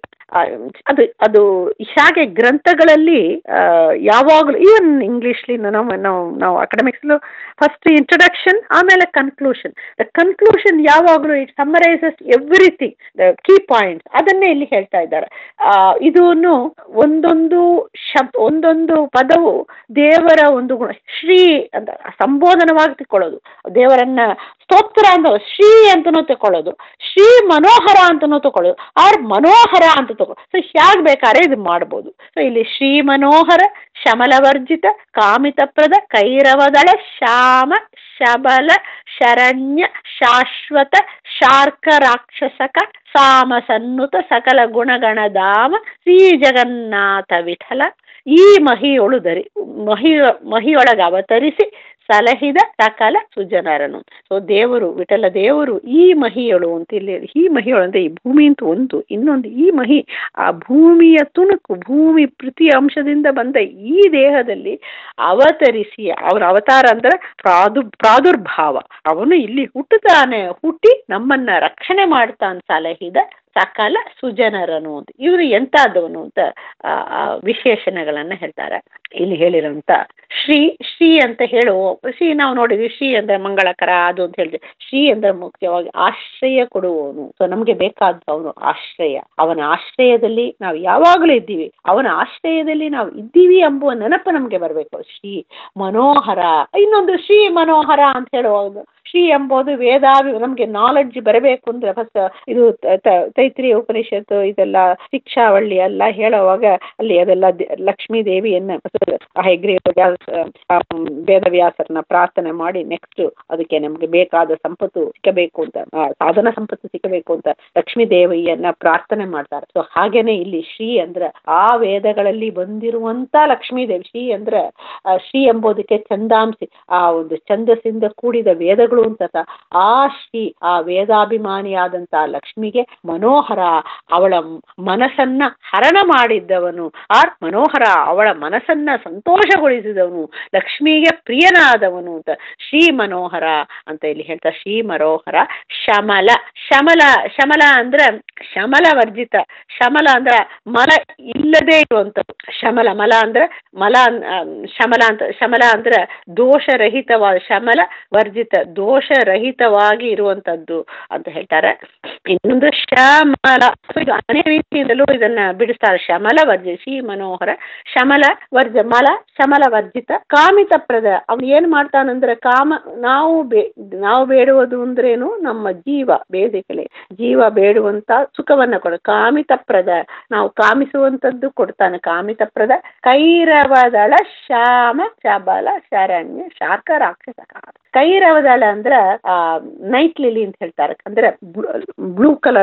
ಅದು ಅದು ಹೇಗೆ ಗ್ರಂಥಗಳಲ್ಲಿ ಯಾವಾಗಲೂ ಈವನ್ ಇಂಗ್ಲೀಷ್ಲಿ ನಾವು ನಾವು ನಾವು ಅಕಾಡೆಮಿಕ್ಸ್ಲು ಫಸ್ಟ್ ಇಂಟ್ರಡಕ್ಷನ್ ಆಮೇಲೆ ಕನ್ಕ್ಲೂಷನ್ ದ ಕನ್ಕ್ಲೂಷನ್ ಯಾವಾಗಲೂ it summarises everything the key points ಅದನ್ನೇ ಇಲ್ಲಿ ಹೇಳ್ತಾ ಇದ್ದಾರೆ ಇದನ್ನು ಒಂದೊಂದು ಶಬ್ ಒಂದೊಂದು ಪದವು ದೇವರ ಒಂದು ಗುಣ ಶ್ರೀ ಅಂತ ಸಂಬೋಧನವಾಗಿ ತಿಳ್ಕೊಳ್ಳೋದು ದೇವರನ್ನ ಸ್ತೋತ್ರ ಅಂತ ಶ್ರೀ ಅಂತನೂ ತಗೊಳ್ಳೋದು ಶ್ರೀ ಮನೋಹರ ಅಂತನೂ ತಗೊಳ್ಳೋದು ಆರ್ ಮನೋಹರ ಅಂತ ತಗೋ ಸೊ ಹೇಗೆ ಬೇಕಾದ್ರೆ ಇದು ಮಾಡ್ಬೋದು ಸೊ ಇಲ್ಲಿ ಶ್ರೀ ಮನೋಹರ ಶಮಲವರ್ಜಿತ ಕಾಮಿತಪ್ರದ ಕೈರವದಳ ಶ್ಯಾಮ ಶಬಲ ಶರಣ್ಯ ಶಾಶ್ವತ ಶಾರ್ಕ ರಾಕ್ಷಸಕ ಸಾಮ ಸನ್ನುತ ಸಕಲ ಗುಣಗಣಧಾಮ ಶ್ರೀ ಜಗನ್ನಾಥ ವಿಠಲ ಈ ಮಹಿಯೊಳು ಧರಿ ಮಹಿಯ ಮಹಿಯೊಳಗೆ ಅವತರಿಸಿ ಸಲಹಿದ ಸಕಲ ಸುಜನರನು ಸೊ ದೇವರು ವಿಠಲ ದೇವರು ಈ ಮಹಿಯಳು ಅಂತ ಇಲ್ಲಿ ಈ ಮಹಿಯಳು ಅಂದ್ರೆ ಈ ಭೂಮಿ ಅಂತ ಒಂದು ಇನ್ನೊಂದು ಈ ಮಹಿ ಆ ಭೂಮಿಯ ತುಣುಕು ಭೂಮಿ ಪ್ರತಿ ಅಂಶದಿಂದ ಬಂದ ಈ ದೇಹದಲ್ಲಿ ಅವತರಿಸಿ ಅವನ ಅವತಾರ ಅಂದ್ರೆ ಪ್ರಾದು ಪ್ರಾದುರ್ಭಾವ ಅವನು ಇಲ್ಲಿ ಹುಟ್ಟುತ್ತಾನೆ ಹುಟ್ಟಿ ನಮ್ಮನ್ನ ರಕ್ಷಣೆ ಮಾಡ್ತಾನೆ ಸಲಹಿದ ಸಕಲ ಸುಜನರನು ಅಂತ ಇವರು ಎಂತಾದವನು ಅಂತ ವಿಶೇಷಣಗಳನ್ನ ಹೇಳ್ತಾರೆ ಇಲ್ಲಿ ಹೇಳಿರೋಂಥ ಶ್ರೀ ಶ್ರೀ ಅಂತ ಹೇಳುವ ಶ್ರೀ ನಾವು ನೋಡಿದ್ವಿ ಶ್ರೀ ಅಂದ್ರೆ ಮಂಗಳಕರ ಅದು ಅಂತ ಹೇಳಿದ್ವಿ ಶ್ರೀ ಅಂದ್ರೆ ಮುಖ್ಯವಾಗಿ ಆಶ್ರಯ ಕೊಡುವವನು ಸೊ ನಮಗೆ ಬೇಕಾದ ಅವನು ಆಶ್ರಯ ಅವನ ಆಶ್ರಯದಲ್ಲಿ ನಾವು ಯಾವಾಗಲೂ ಇದ್ದೀವಿ ಅವನ ಆಶ್ರಯದಲ್ಲಿ ನಾವು ಇದ್ದೀವಿ ಎಂಬುವ ನೆನಪು ನಮಗೆ ಬರಬೇಕು ಶ್ರೀ ಮನೋಹರ ಇನ್ನೊಂದು ಶ್ರೀ ಮನೋಹರ ಅಂತ ಹೇಳುವುದು ಶ್ರೀ ಎಂಬುದು ವೇದಾವಿ ನಮಗೆ ನಾಲೆಡ್ಜ್ ಬರಬೇಕು ಅಂದ್ರೆ ಫಸ್ಟ್ ಇದು ತೈತ್ರಿಯ ಉಪನಿಷತ್ತು ಇದೆಲ್ಲ ಶಿಕ್ಷಾವಳ್ಳಿ ಎಲ್ಲ ಹೇಳುವಾಗ ಅಲ್ಲಿ ಅದೆಲ್ಲ ಲಕ್ಷ್ಮೀ ದೇವಿಯನ್ನ ಹೆಗ್ರಿ ವೇದವ್ಯಾಸರನ್ನ ಪ್ರಾರ್ಥನೆ ಮಾಡಿ ನೆಕ್ಸ್ಟ್ ಅದಕ್ಕೆ ನಮಗೆ ಬೇಕಾದ ಸಂಪತ್ತು ಸಿಕ್ಕಬೇಕು ಅಂತ ಸಾಧನ ಸಂಪತ್ತು ಸಿಕ್ಕಬೇಕು ಅಂತ ಲಕ್ಷ್ಮೀ ದೇವಿಯನ್ನ ಪ್ರಾರ್ಥನೆ ಮಾಡ್ತಾರೆ ಸೊ ಹಾಗೇನೆ ಇಲ್ಲಿ ಶ್ರೀ ಅಂದ್ರೆ ಆ ವೇದಗಳಲ್ಲಿ ಬಂದಿರುವಂತ ಲಕ್ಷ್ಮೀ ದೇವಿ ಶ್ರೀ ಅಂದ್ರೆ ಶ್ರೀ ಎಂಬುದಕ್ಕೆ ಚಂದಾಂಸಿ ಆ ಒಂದು ಛಂದಸ್ಸಿಂದ ಕೂಡಿದ ವೇದಗಳು ಅಂತ ಆ ಶ್ರೀ ಆ ವೇದಾಭಿಮಾನಿಯಾದಂತ ಲಕ್ಷ್ಮಿಗೆ ಮನೋಹರ ಅವಳ ಮನಸ್ಸನ್ನ ಹರಣ ಮಾಡಿದ್ದವನು ಆರ್ ಮನೋಹರ ಅವಳ ಮನಸ್ಸನ್ನ ಸಂತೋಷಗೊಳಿಸಿದವನು ಲಕ್ಷ್ಮಿಗೆ ಪ್ರಿಯನಾದವನು ಅಂತ ಶ್ರೀ ಮನೋಹರ ಅಂತ ಇಲ್ಲಿ ಹೇಳ್ತಾ ಶ್ರೀ ಮನೋಹರ ಶಮಲ ಶಮಲ ಶಮಲ ಅಂದ್ರೆ ಶಮಲ ವರ್ಜಿತ ಶಮಲ ಅಂದ್ರೆ ಮಲ ಇಲ್ಲದೆ ಇರುವಂಥದ್ದು ಶಮಲ ಮಲ ಅಂದ್ರೆ ಮಲ ಶಮಲ ಅಂತ ಶಮಲ ಅಂದ್ರೆ ದೋಷರಹಿತವಾದ ಶಮಲ ವರ್ಜಿತ ದೋಷರಹಿತವಾಗಿ ಇರುವಂತದ್ದು ಅಂತ ಹೇಳ್ತಾರೆ ಇನ್ನೊಂದು ಶಮಲ ಅನೇಕ ರೀತಿಯಿಂದಲೂ ಇದನ್ನ ಬಿಡಿಸ್ತಾರೆ ಶಮಲ ವರ್ಜಿ ಶ್ರೀ ಮನೋಹರ ಶಮಲ ವರ್ಜ ಮಲ ಶಮಲ ವರ್ಜಿತ ಕಾಮಿತ ಪ್ರದ ಅವ್ನು ಏನ್ ಮಾಡ್ತಾನಂದ್ರೆ ಕಾಮ ನಾವು ಬೇ ನಾವು ಬೇಡುವುದು ಅಂದ್ರೇನು ನಮ್ಮ ಜೀವ ಬೇಸಿಕಲಿ ಜೀವ ಬೇಡುವಂತ ಸುಖವನ್ನ ಕೊಡ ಕಾಮಿತ ಪ್ರದ ನಾವು ಕಾಮಿಸುವಂತದ್ದು ಕೊಡ್ತಾನೆ ಕಾಮಿತ ಪ್ರದ ಕೈರವದಳ ಶ್ಯಾಮ ಶಬಲ ಶರಣ್ಯ ಶಾರ್ಕ ರಾಕ್ಷಸ ಕೈರವದಳ ಅಂದ್ರ ನೈಟ್ ಲಿಲಿ ಅಂತ ಹೇಳ್ತಾರೆ ಅಂದ್ರೆ ಬ್ಲೂ ಕಲರ್ ಆಗಿರುವಂತ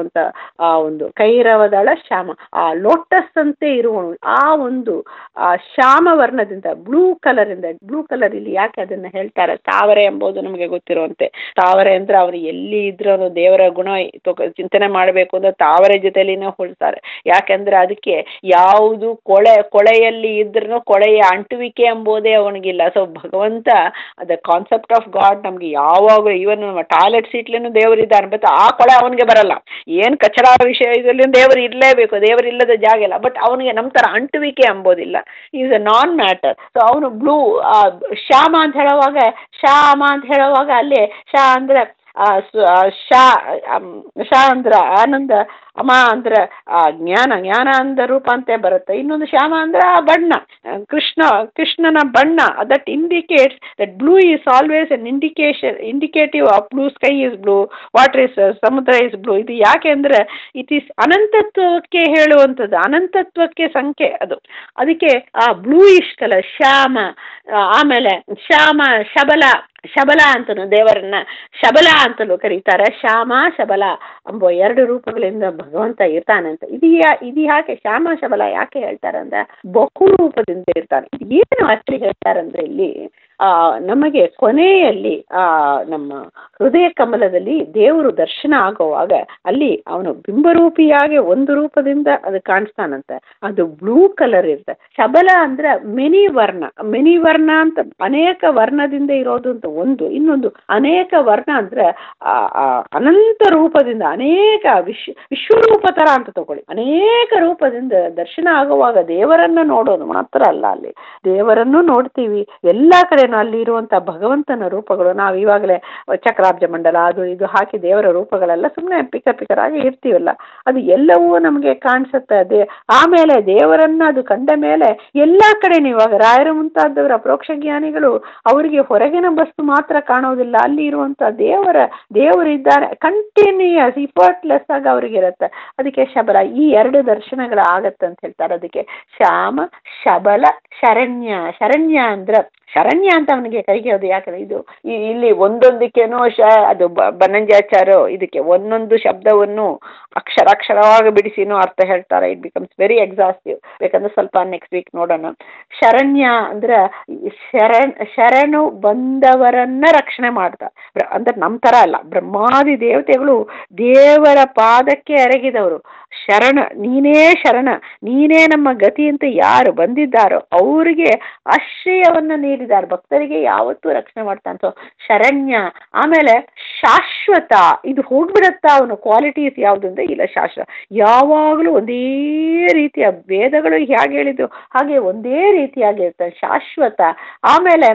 ಇರುವಂತ ಆ ಒಂದು ಕೈರವದಳ ಶ್ಯಾಮ ಆ ಲೋಟಸ್ ಅಂತೆ ಇರುವ ಆ ಒಂದು ಆ ಶ್ಯಾಮ ವರ್ಣದಿಂದ ಬ್ಲೂ ಕಲರ್ ಇಂದ ಬ್ಲೂ ಕಲರ್ ಇಲ್ಲಿ ಯಾಕೆ ಅದನ್ನ ಹೇಳ್ತಾರೆ ತಾವರೆ ಎಂಬುದು ನಮಗೆ ಗೊತ್ತಿರುವಂತೆ ತಾವರೆ ಅಂದ್ರೆ ಅವ್ರು ಎಲ್ಲಿ ಇದ್ರು ದೇವರ ಗುಣ ತೊ- ಚಿಂತನೆ ಮಾಡಬೇಕು ಅಂದ್ರೆ ತಾವರೆ ಜೊತೆಲಿನೇ ಹೋಳ್ತಾರೆ ಯಾಕಂದ್ರೆ ಅದಕ್ಕೆ ಯಾವುದು ಕೊಳೆ ಕೊಳೆಯಲ್ಲಿ ಇದ್ರೂ ಕೊಳೆಯ ಅಂಟುವಿಕೆ ಎಂಬುದೇ ಅವನಿಗಿಲ್ಲ ಸೊ ಭಗವಂತ ದ ಕಾನ್ಸೆಪ್ಟ್ ಆಫ್ ಗಾಡ್ ನಮ್ಗೆ ಯಾವಾಗ ಇವನ್ ಟಾಯ್ಲೆಟ್ ಸೀಟ್ಲೇನು ದೇವರಿದ್ದಾನೆ ಬಟ್ ಆ ಕೊಳೆ ಅವನಿಗೆ ಬರಲ್ಲ ಏನು ಕಚಡ ವಿಷಯ ಇದರಲ್ಲಿ ದೇವರು ಇರಲೇಬೇಕು ದೇವರು ಇಲ್ಲದ ಜಾಗ ಇಲ್ಲ ಬಟ್ ಅವನಿಗೆ ನಮ್ಮ ಥರ ಅಂಟುವಿಕೆ ಎಂಬುದಿಲ್ಲ is a non matter so ಅವನು ಬ್ಲೂ ಶ್ಯಾಮ ಅಂತ ಹೇಳುವಾಗ ಶ್ಯಾಮ ಅಂತ ಹೇಳುವಾಗ ಅಲ್ಲಿ ಶಾ ಅಂದ್ರೆ ಆ, ಸ- ಆ, ಶಾ ಅಮ್, ಶಾ ಅಂದ್ರ ಆನಂದ ಅಮ ಅಂದ್ರ ಆ ಜ್ಞಾನ ಜ್ಞಾನ ಅಂದ ರೂಪ ಅಂತೆ ಬರುತ್ತೆ ಇನ್ನೊಂದು ಶ್ಯಾಮ ಅಂದ್ರೆ ಆ ಬಣ್ಣ ಆ, ಕೃಷ್ಣ ಕೃಷ್ಣನ ಬಣ್ಣ that indicates that blue is always an indication indicative of blue sky is blue water is ಸಮುದ್ರ ಇಸ್ ಬ್ಲೂ ಇದು ಯಾಕೆ ಅಂದ್ರೆ ಇಟ್ ಈಸ್ ಅನಂತತ್ವಕ್ಕೆ ಹೇಳುವಂಥದ್ದು ಅನಂತತ್ವಕ್ಕೆ ಸಂಖ್ಯೆ ಅದು ಅದಕ್ಕೆ ಆ ಬ್ಲೂ ಇಶ್ ಕಲರ್ ಶ್ಯಾಮ ಆ, ಆಮೇಲೆ ಶ್ಯಾಮ ಶಬಲ ಶಬಲ ಅಂತಲೂ ದೇವರನ್ನ ಶಬಲ ಅಂತಲೂ ಕರೀತಾರೆ ಶ್ಯಾಮ ಶಬಲ ಎಂಬ ಎರಡು ರೂಪಗಳಿಂದ ಭಗವಂತ ಇರ್ತಾನೆ ಅಂತ ಇದು ಯಾ- ಇದು ಯಾಕೆ ಶ್ಯಾಮ ಶಬಲ ಯಾಕೆ ಹೇಳ್ತಾರೆ ಅಂದ್ರೆ ಬಹು ರೂಪದಿಂದ ಇರ್ತಾನೆ ಇದು ಏನು ಆಕ್ಚುಲಿ ಹೇಳ್ತಾರಂದ್ರೆ ಇಲ್ಲಿ ಆ ನಮಗೆ ಕೊನೆಯಲ್ಲಿ ಆ ನಮ್ಮ ಹೃದಯ ಕಮಲದಲ್ಲಿ ದೇವರು ದರ್ಶನ ಆಗುವಾಗ ಅಲ್ಲಿ ಅವನು ಬಿಂಬರೂಪಿಯಾಗಿ ಒಂದು ರೂಪದಿಂದ ಅದು ಕಾಣಿಸ್ತಾನಂತೆ ಅದು ಬ್ಲೂ ಕಲರ್ ಇರುತ್ತೆ ಶಬಲ ಅಂದ್ರೆ ಮೆನಿ ವರ್ಣ ಮೆನಿ ವರ್ಣ ಅಂತ ಅನೇಕ ವರ್ಣದಿಂದ ಇರೋದು ಅಂತ ಒಂದು ಇನ್ನೊಂದು ಅನೇಕ ವರ್ಣ ಅಂದ್ರೆ ಆ, ಆ, ಅನಂತ ರೂಪದಿಂದ ಅನೇಕ ವಿಶ್ವ ವಿಶ್ವರೂಪ ತರ ಅಂತ ತಗೊಳ್ಳಿ ಅನೇಕ ರೂಪದಿಂದ ದರ್ಶನ ಆಗುವಾಗ ದೇವರನ್ನ ನೋಡೋದು ಮಾತ್ರ ಅಲ್ಲ ಅಲ್ಲಿ ದೇವರನ್ನು ನೋಡ್ತೀವಿ ಎಲ್ಲಾ ಕಡೆನೂ ಅಲ್ಲಿ ಇರುವಂತ ಭಗವಂತನ ರೂಪಗಳು ನಾವು ಇವಾಗಲೇ ಚಕ್ರಾಬ್ಜ ಮಂಡಲ ಅದು ಇದು ಹಾಕಿ ದೇವರ ರೂಪಗಳೆಲ್ಲ ಸುಮ್ಮನೆ ಪಿಕ ಪಿಕರಾಗಿ ಇರ್ತೀವಲ್ಲ ಅದು ಎಲ್ಲವೂ ನಮಗೆ ಕಾಣಿಸುತ್ತೆ ಅದೇ ಆಮೇಲೆ ದೇವರನ್ನ ಅದು ಕಂಡ ಮೇಲೆ ಎಲ್ಲಾ ಕಡೆ ಇವಾಗ ರಾಯರ ಮುಂತಾದವರ ಪ್ರೋಕ್ಷ ಜ್ಞಾನಿಗಳು ಅವರಿಗೆ ಹೊರಗಿನ ವಸ್ತು ಮಾತ್ರ ಕಾಣೋದಿಲ್ಲ ಅಲ್ಲಿ ಇರುವಂತ ದೇವರ ದೇವರು ಇದ್ದಾರೆ ಕಂಟಿನ್ಯೂಯಸ್ ಇಫರ್ಟ್ಲೆಸ್ ಆಗಿ ಅವ್ರಿಗೆ ಇರುತ್ತೆ ಅದಕ್ಕೆ ಶಬಲ ಈ ಎರಡು ದರ್ಶನಗಳು ಆಗತ್ತೆ ಅಂತ ಹೇಳ್ತಾರೆ ಅದಕ್ಕೆ ಶ್ಯಾಮ ಶಬಲ ಶರಣ್ಯ ಶರಣ್ಯ ಅಂದ್ರೆ ಶರಣ್ಯ ಅಂತ ಅವನಿಗೆ ಕೈಗೆ ಅದು ಯಾಕಂದ್ರೆ ಇದು ಈ- ಇಲ್ಲಿ ಒಂದೊಂದಕ್ಕೇನೋ ಶ ಅದು ಬ- ಬನ್ನಂಜಾಚಾರ್ಯ ಇದಕ್ಕೆ ಒಂದೊಂದು ಶಬ್ದವನ್ನು ಅಕ್ಷರಾಕ್ಷರವಾಗಿ ಬಿಡಿಸಿನೂ ಅರ್ಥ ಹೇಳ್ತಾರೆ ಇಟ್ ಬಿಕಮ್ಸ್ ವೆರಿ ಎಕ್ಸಾಸ್ಟಿವ್ ಬೇಕಂದ್ರೆ ಸ್ವಲ್ಪ ನೆಕ್ಸ್ಟ್ ವೀಕ್ ನೋಡೋಣ ಶರಣ್ಯ ಅಂದ್ರೆ ಈ ಶರಣ್ ಶರಣು ಬಂದವರನ್ನ ರಕ್ಷಣೆ ಮಾಡ್ತಾರೆ ಬ್ರ- ಅಂದ್ರೆ ನಮ್ಮ ಥರ ಅಲ್ಲ ಬ್ರಹ್ಮಾದಿ ದೇವತೆಗಳು ದೇವರ ಪಾದಕ್ಕೆ ಎರಗಿದವರು ಶರಣ ನೀನೇ ಶರಣ ನೀನೇ ನಮ್ಮ ಗತಿ ಅಂತ ಯಾರು ಬಂದಿದ್ದಾರೋ ಅವರಿಗೆ ಆಶ್ರಯವನ್ನ ನೀಡಿದ್ದಾರೆ ಭಕ್ತರಿಗೆ ಯಾವತ್ತೂ ರಕ್ಷಣೆ ಮಾಡ್ತಾನೆ ಸೊ ಶರಣ್ಯ ಆಮೇಲೆ ಶಾಶ್ವತ ಇದು ಹೋಗ್ಬಿಡತ್ತಾ ಅವನು ಕ್ವಾಲಿಟೀಸ್ ಯಾವುದು ಅಂದ್ರೆ ಇಲ್ಲ ಶಾಶ್ವತ ಯಾವಾಗಲೂ ಒಂದೇ ರೀತಿಯ ವೇದಗಳು ಹೇಗೆ ಹೇಳಿದ್ದು ಹಾಗೆ ಒಂದೇ ರೀತಿಯಾಗಿರ್ತಾನೆ ಶಾಶ್ವತ ಆಮೇಲೆ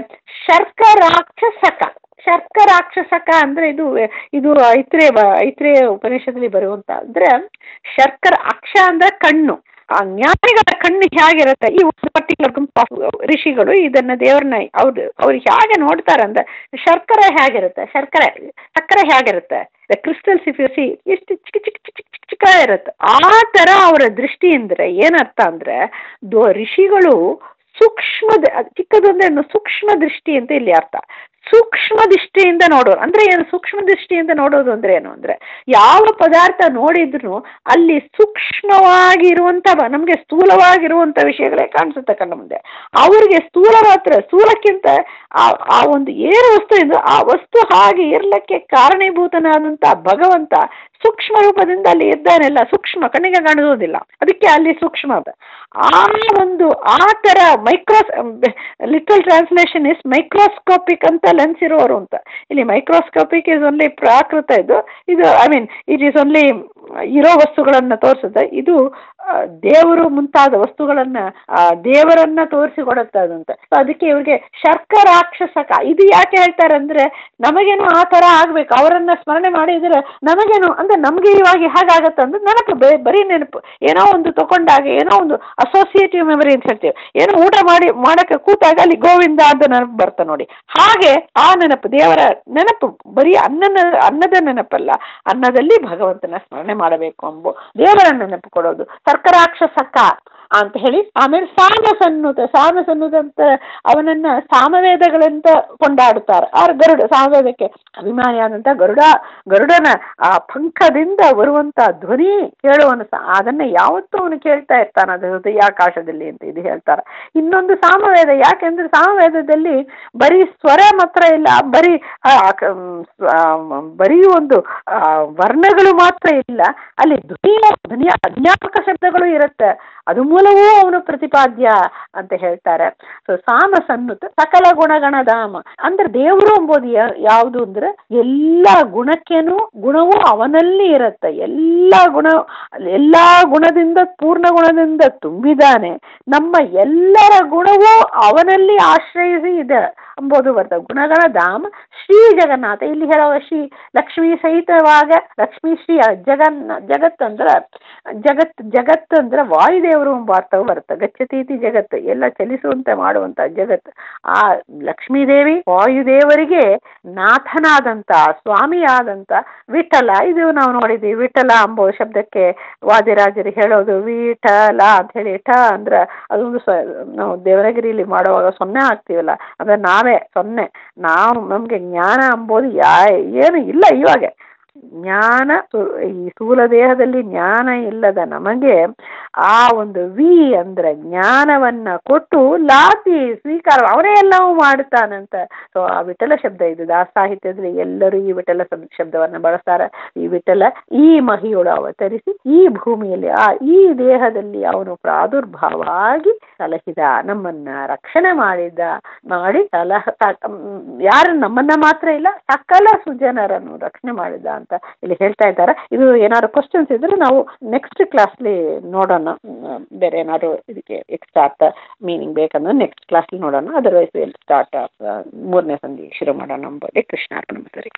ಶರ್ಕರಾಕ್ಷಸಕ ಶರ್ಕರಾಕ್ಷಸಕ ಅಂದ್ರೆ ಇದು ಇದು ಐತ್ರೆ ಐತ್ರೆ ಉಪನಿಷತ್ನಲ್ಲಿ ಬರುವಂತ ಅಂದ್ರೆ ಶರ್ಕರ ಅಕ್ಷ ಅಂದ್ರೆ ಕಣ್ಣು ಆ ಜ್ಞಾನಿಗಳ ಕಣ್ಣು ಹೇಗಿರುತ್ತೆ ಈ ಒಂದು ಪರ್ಟಿಕ್ಯುಲರ್ ಗುಂಪು of ಋಷಿಗಳು ಇದನ್ನ ದೇವ್ರನ್ನ ಅವ್ರು ಅವ್ರು ಹೇಗೆ ನೋಡ್ತಾರೆ ಅಂದ್ರೆ ಶರ್ಕರೆ ಹೇಗಿರುತ್ತೆ ಶರ್ಕರೆ ಸಕ್ಕರೆ ಹೇಗಿರುತ್ತೆ ಕ್ರಿಸ್ಟಲ್ಸ್ ಇಫ್ ಯು ಸಿ ಎಷ್ಟು ಚಿಕ್ಕ ಚಿಕ್ಕ ಚಿಕ್ಕ ಚಿಕ್ಕ ಚಿಕ್ಕ ಇರುತ್ತೆ ಆ ತರ ಅವರ ದೃಷ್ಟಿ ಅಂದ್ರೆ ಏನರ್ಥ ಅಂದ್ರೆ ದೊ ಋಷಿಗಳು ಸೂಕ್ಷ್ಮ ಚಿಕ್ಕದೊಂದೇ ಸೂಕ್ಷ್ಮ ದೃಷ್ಟಿ ಅಂತ ಇಲ್ಲಿ ಅರ್ಥ ಸೂಕ್ಷ್ಮ ದೃಷ್ಟಿಯಿಂದ ನೋಡೋರು ಅಂದ್ರೆ ಏನು ಸೂಕ್ಷ್ಮ ದೃಷ್ಟಿಯಿಂದ ನೋಡೋದು ಅಂದ್ರೆ ಏನು ಅಂದ್ರೆ ಯಾವ ಪದಾರ್ಥ ನೋಡಿದ್ರು ಅಲ್ಲಿ ಸೂಕ್ಷ್ಮವಾಗಿರುವಂತ ನಮಗೆ ಸ್ಥೂಲವಾಗಿರುವಂತ ವಿಷಯಗಳೇ ಕಾಣಿಸುತ್ತೆ ಕಣ್ಣ ಮುಂದೆ ಅವ್ರಿಗೆ ಸ್ಥೂಲ ಮಾತ್ರ ಸ್ಥೂಲಕ್ಕಿಂತ ಆ ಆ ಒಂದು ಏನು ವಸ್ತು ಇದೆ ಆ ವಸ್ತು ಹಾಗೆ ಇರ್ಲಿಕ್ಕೆ ಕಾರಣೀಭೂತನಾದಂತ ಭಗವಂತ ಸೂಕ್ಷ್ಮ ರೂಪದಿಂದ ಅಲ್ಲಿ ಇದ್ದಾನೆಲ್ಲ ಸೂಕ್ಷ್ಮ ಕಣ್ಣಿಗೆ ಕಾಣಿಸೋದಿಲ್ಲ ಅದಕ್ಕೆ ಅಲ್ಲಿ ಸೂಕ್ಷ್ಮ ಅದ ಆ ಒಂದು ಆ ತರ micros little translation is microscopic ಅಂತ ಲೆನ್ಸ್ ಇರೋರು ಅಂತ ಇಲ್ಲಿ ಮೈಕ್ರೋಸ್ಕೋಪಿಕ್ ಇಸ್ ಓನ್ಲಿ ಪ್ರಾಕೃತ ಇದು ಇದು I mean it is only ಇರೋ ವಸ್ತುಗಳನ್ನ ತೋರಿಸುತ್ತೆ ಇದು ಆ, ದೇವರು ಮುಂತಾದ ವಸ್ತುಗಳನ್ನ ಆ, ದೇವರನ್ನ ತೋರಿಸಿಕೊಡುತ್ತೆ ಅದಂತ ಸೊ ಅದಕ್ಕೆ ಇವ್ರಿಗೆ ಶರ್ಕರಾಕ್ಷಸಕ ಇದು ಯಾಕೆ ಹೇಳ್ತಾರೆ ಅಂದ್ರೆ ನಮಗೇನು ಆ ತರ ಆಗ್ಬೇಕು ಅವರನ್ನ ಸ್ಮರಣೆ ಮಾಡಿದ್ರೆ ನಮಗೇನು ಅಂದ್ರೆ ನಮ್ಗೆ ಇವಾಗ ಹೇಗಾಗತ್ತೆ ಅಂದ್ರೆ ನೆನಪು ಬೇ- ಬರೀ ನೆನಪು ಏನೋ ಒಂದು ತಗೊಂಡಾಗ ಏನೋ ಒಂದು ಅಸೋಸಿಯೇಟಿವ್ ಮೆಮರಿ ಅಂತ ಹೇಳ್ತೀವಿ ಏನೋ ಊಟ ಮಾಡಿ ಮಾಡಕ್ಕೆ ಕೂತಾಗ ಅಲ್ಲಿ ಗೋವಿಂದ ಅಂತ ನೆನಪು ಬರ್ತಾ ನೋಡಿ ಹಾಗೆ ಆ ನೆನಪು ದೇವರ ನೆನಪು ಬರೀ ಅನ್ನನ ಅನ್ನದ ನೆನಪಲ್ಲ ಅನ್ನದಲ್ಲಿ ಭಗವಂತನ ಸ್ಮರಣೆ ಮಾಡಬೇಕು ಎಂಬು ದೇವರ ನೆನಪು ಕೊಡೋದು ಸರ್ಕರಾಕ್ಷಸಕ ಅಂತ ಹೇಳಿ ಆಮೇಲೆ ಸಾಮ ಸನ್ನುತ ಸಾಮ ಸನ್ನುತ ಅಂತ ಅವನನ್ನ ಸಾಮವೇದಗಳಂತ ಕೊಂಡಾಡುತ್ತಾರೆ ಆ ಗರುಡ ಸಾಮವೇದಕ್ಕೆ ಅಭಿಮಾನಿಯಾದಂತ ಗರುಡ ಗರುಡನ ಆ ಪಂಖದಿಂದ ಬರುವಂತ ಧ್ವನಿ ಕೇಳುವನು ಸ- ಅದನ್ನ ಯಾವತ್ತೂ ಅವನು ಕೇಳ್ತಾ ಇರ್ತಾನೆ ಅದು ಹೃದಯಾಕಾಶದಲ್ಲಿ ಅಂತ ಇದು ಹೇಳ್ತಾರೆ ಇನ್ನೊಂದು ಸಾಮವೇದ ಯಾಕೆಂದ್ರೆ ಸಾಮವೇದದಲ್ಲಿ ಬರೀ ಸ್ವರ ಮಾತ್ರ ಇಲ್ಲ ಬರೀ ಆ, ಕ- ಮ್, ಸ್ವ- ಆ, ಮ್, ಬರೀ ಒಂದು ಆ, ವರ್ಣಗಳು ಮಾತ್ರ ಇಲ್ಲ ಅಲ್ಲಿ ಧ್ವನಿಯ ಧ್ವನಿಯ ಅಜ್ಞಾಪಕ ಶಬ್ದಗಳು ಇರುತ್ತೆ ಅದು ಮೂಲವೂ ಅವನು ಪ್ರತಿಪಾದ್ಯ ಅಂತ ಹೇಳ್ತಾರೆ ಸೊ ಸಾಮ ಸನ್ನುತ ಸಕಲ ಗುಣಗಣಧಾಮ ಅಂದ್ರೆ ದೇವರು ಎಂಬುದು ಯಾ- ಯಾವುದು ಅಂದ್ರೆ ಎಲ್ಲ ಗುಣಕ್ಕೇನು ಗುಣವೂ ಅವನಲ್ಲಿ ಇರುತ್ತೆ ಎಲ್ಲ ಗುಣ ಎಲ್ಲ ಗುಣದಿಂದ ಪೂರ್ಣ ಗುಣದಿಂದ ತುಂಬಿದಾನೆ ನಮ್ಮ ಎಲ್ಲರ ಗುಣವೂ ಅವನಲ್ಲಿ ಆಶ್ರಯಿಸಿ ಇದೆ ಎಂಬುದು ಬರ್ತದೆ ಗುಣಗಳ ಧಾಮ ಶ್ರೀ ಜಗನ್ನಾಥ ಇಲ್ಲಿ ಹೇಳೋ ಶ್ರೀ ಲಕ್ಷ್ಮೀ ಸಹಿತವಾಗ ಲಕ್ಷ್ಮೀ ಶ್ರೀ ಜಗನ್ ಜಗತ್ ಅಂದ್ರೆ ಜಗತ್ ಜಗತ್ ಅಂದ್ರೆ ವಾಯುದೇವರು ಎಂಬ ಅರ್ಥವು ಬರುತ್ತೆ ಗಚ್ಚತೀತಿ ಜಗತ್ತು ಎಲ್ಲ ಚಲಿಸುವಂತೆ ಮಾಡುವಂತ ಜಗತ್ ಆ ಲಕ್ಷ್ಮೀದೇವಿ ವಾಯುದೇವರಿಗೆ ನಾಥನಾದಂತ ಸ್ವಾಮಿಯಾದಂತ ವಿಠಲ ಇದು ನಾವು ನೋಡಿದ್ವಿ ವಿಠಲ ಎಂಬ ಶಬ್ದಕ್ಕೆ ವಾದಿರಾಜರು ಹೇಳೋದು ವಿಠಲ ಅಂತ ಹೇಳಿ ಠ ಅಂದ್ರೆ ಅದೊಂದು ಸ ನಾವು ದೇವನಗಿರಿಯಲ್ಲಿ ಮಾಡುವಾಗ ಸೊನ್ನೆ ಹಾಕ್ತೀವಲ್ಲ ಅಂದ್ರೆ ನಾವೇ ಸೊನ್ನೆ ನಾವು ನಮ್ಗೆ ಜ್ಞಾನ ಎಂಬುದು ಯಾ ಏನು ಇಲ್ಲ ಇವಾಗ ಜ್ಞಾನ ಸು- ಈ ಸ್ಥೂಲ ದೇಹದಲ್ಲಿ ಜ್ಞಾನ ಇಲ್ಲದ ನಮಗೆ ಆ ಒಂದು ವಿ ಅಂದ್ರೆ ಜ್ಞಾನವನ್ನ ಕೊಟ್ಟು ಲಾತಿ ಸ್ವೀಕಾರ ಅವನೇ ಎಲ್ಲವೂ ಮಾಡುತ್ತಾನಂತ ಸೊ ಆ ವಿಠಲ ಶಬ್ದ ಇದು ದಾಸ ಸಾಹಿತ್ಯದಲ್ಲಿ ಎಲ್ಲರೂ ಈ ವಿಠಲ ಶಬ್- ಶಬ್ದವನ್ನ ಬಳಸ್ತಾರೆ ಈ ವಿಠಲ ಈ ಮಹಿಯೊಳು ಅವತರಿಸಿ ಈ ಭೂಮಿಯಲ್ಲಿ ಆ ಈ ದೇಹದಲ್ಲಿ ಅವನು ಪ್ರಾದುರ್ಭಾವ ಆಗಿ ಸಲಹಿದ ನಮ್ಮನ್ನ ರಕ್ಷಣೆ ಮಾಡಿದ ಮಾಡಿ ಸಲಹ ಸ- ಮ್, ಯಾರು ನಮ್ಮನ್ನ ಮಾತ್ರ ಇಲ್ಲ ಸಕಲ ಸುಜನರನ್ನು ರಕ್ಷಣೆ ಮಾಡಿದ ಅಂತ ಇಲ್ಲಿ ಹೇಳ್ತಾ ಇದ್ದಾರೆ ಇದು ಏನಾದ್ರು ಕ್ವಶನ್ಸ್ ಇದ್ರೆ ನಾವು ನೆಕ್ಸ್ಟ್ ಕ್ಲಾಸ್ಲಿ ನೋಡೋಣ ಮ್, ಬೇರೆ ಏನಾದ್ರು ಇದಕ್ಕೆ ಎಕ್ಸ್ಟ್ರಾ ಅರ್ಥ ಮೀನಿಂಗ್ ಬೇಕಂದ್ರೆ ನೆಕ್ಸ್ಟ್ ಕ್ಲಾಸ್ಲಿ ನೋಡೋಣ ಅದರ್ವೈಸ್ ಸ್ಟಾರ್ಟ್ ಮೂರನೇ ಸಂಧಿ ಶುರು ಮಾಡೋಣ ಅಂಬೋದೇ ಕೃಷ್ಣಾರ್ಪಣ ಸರಿ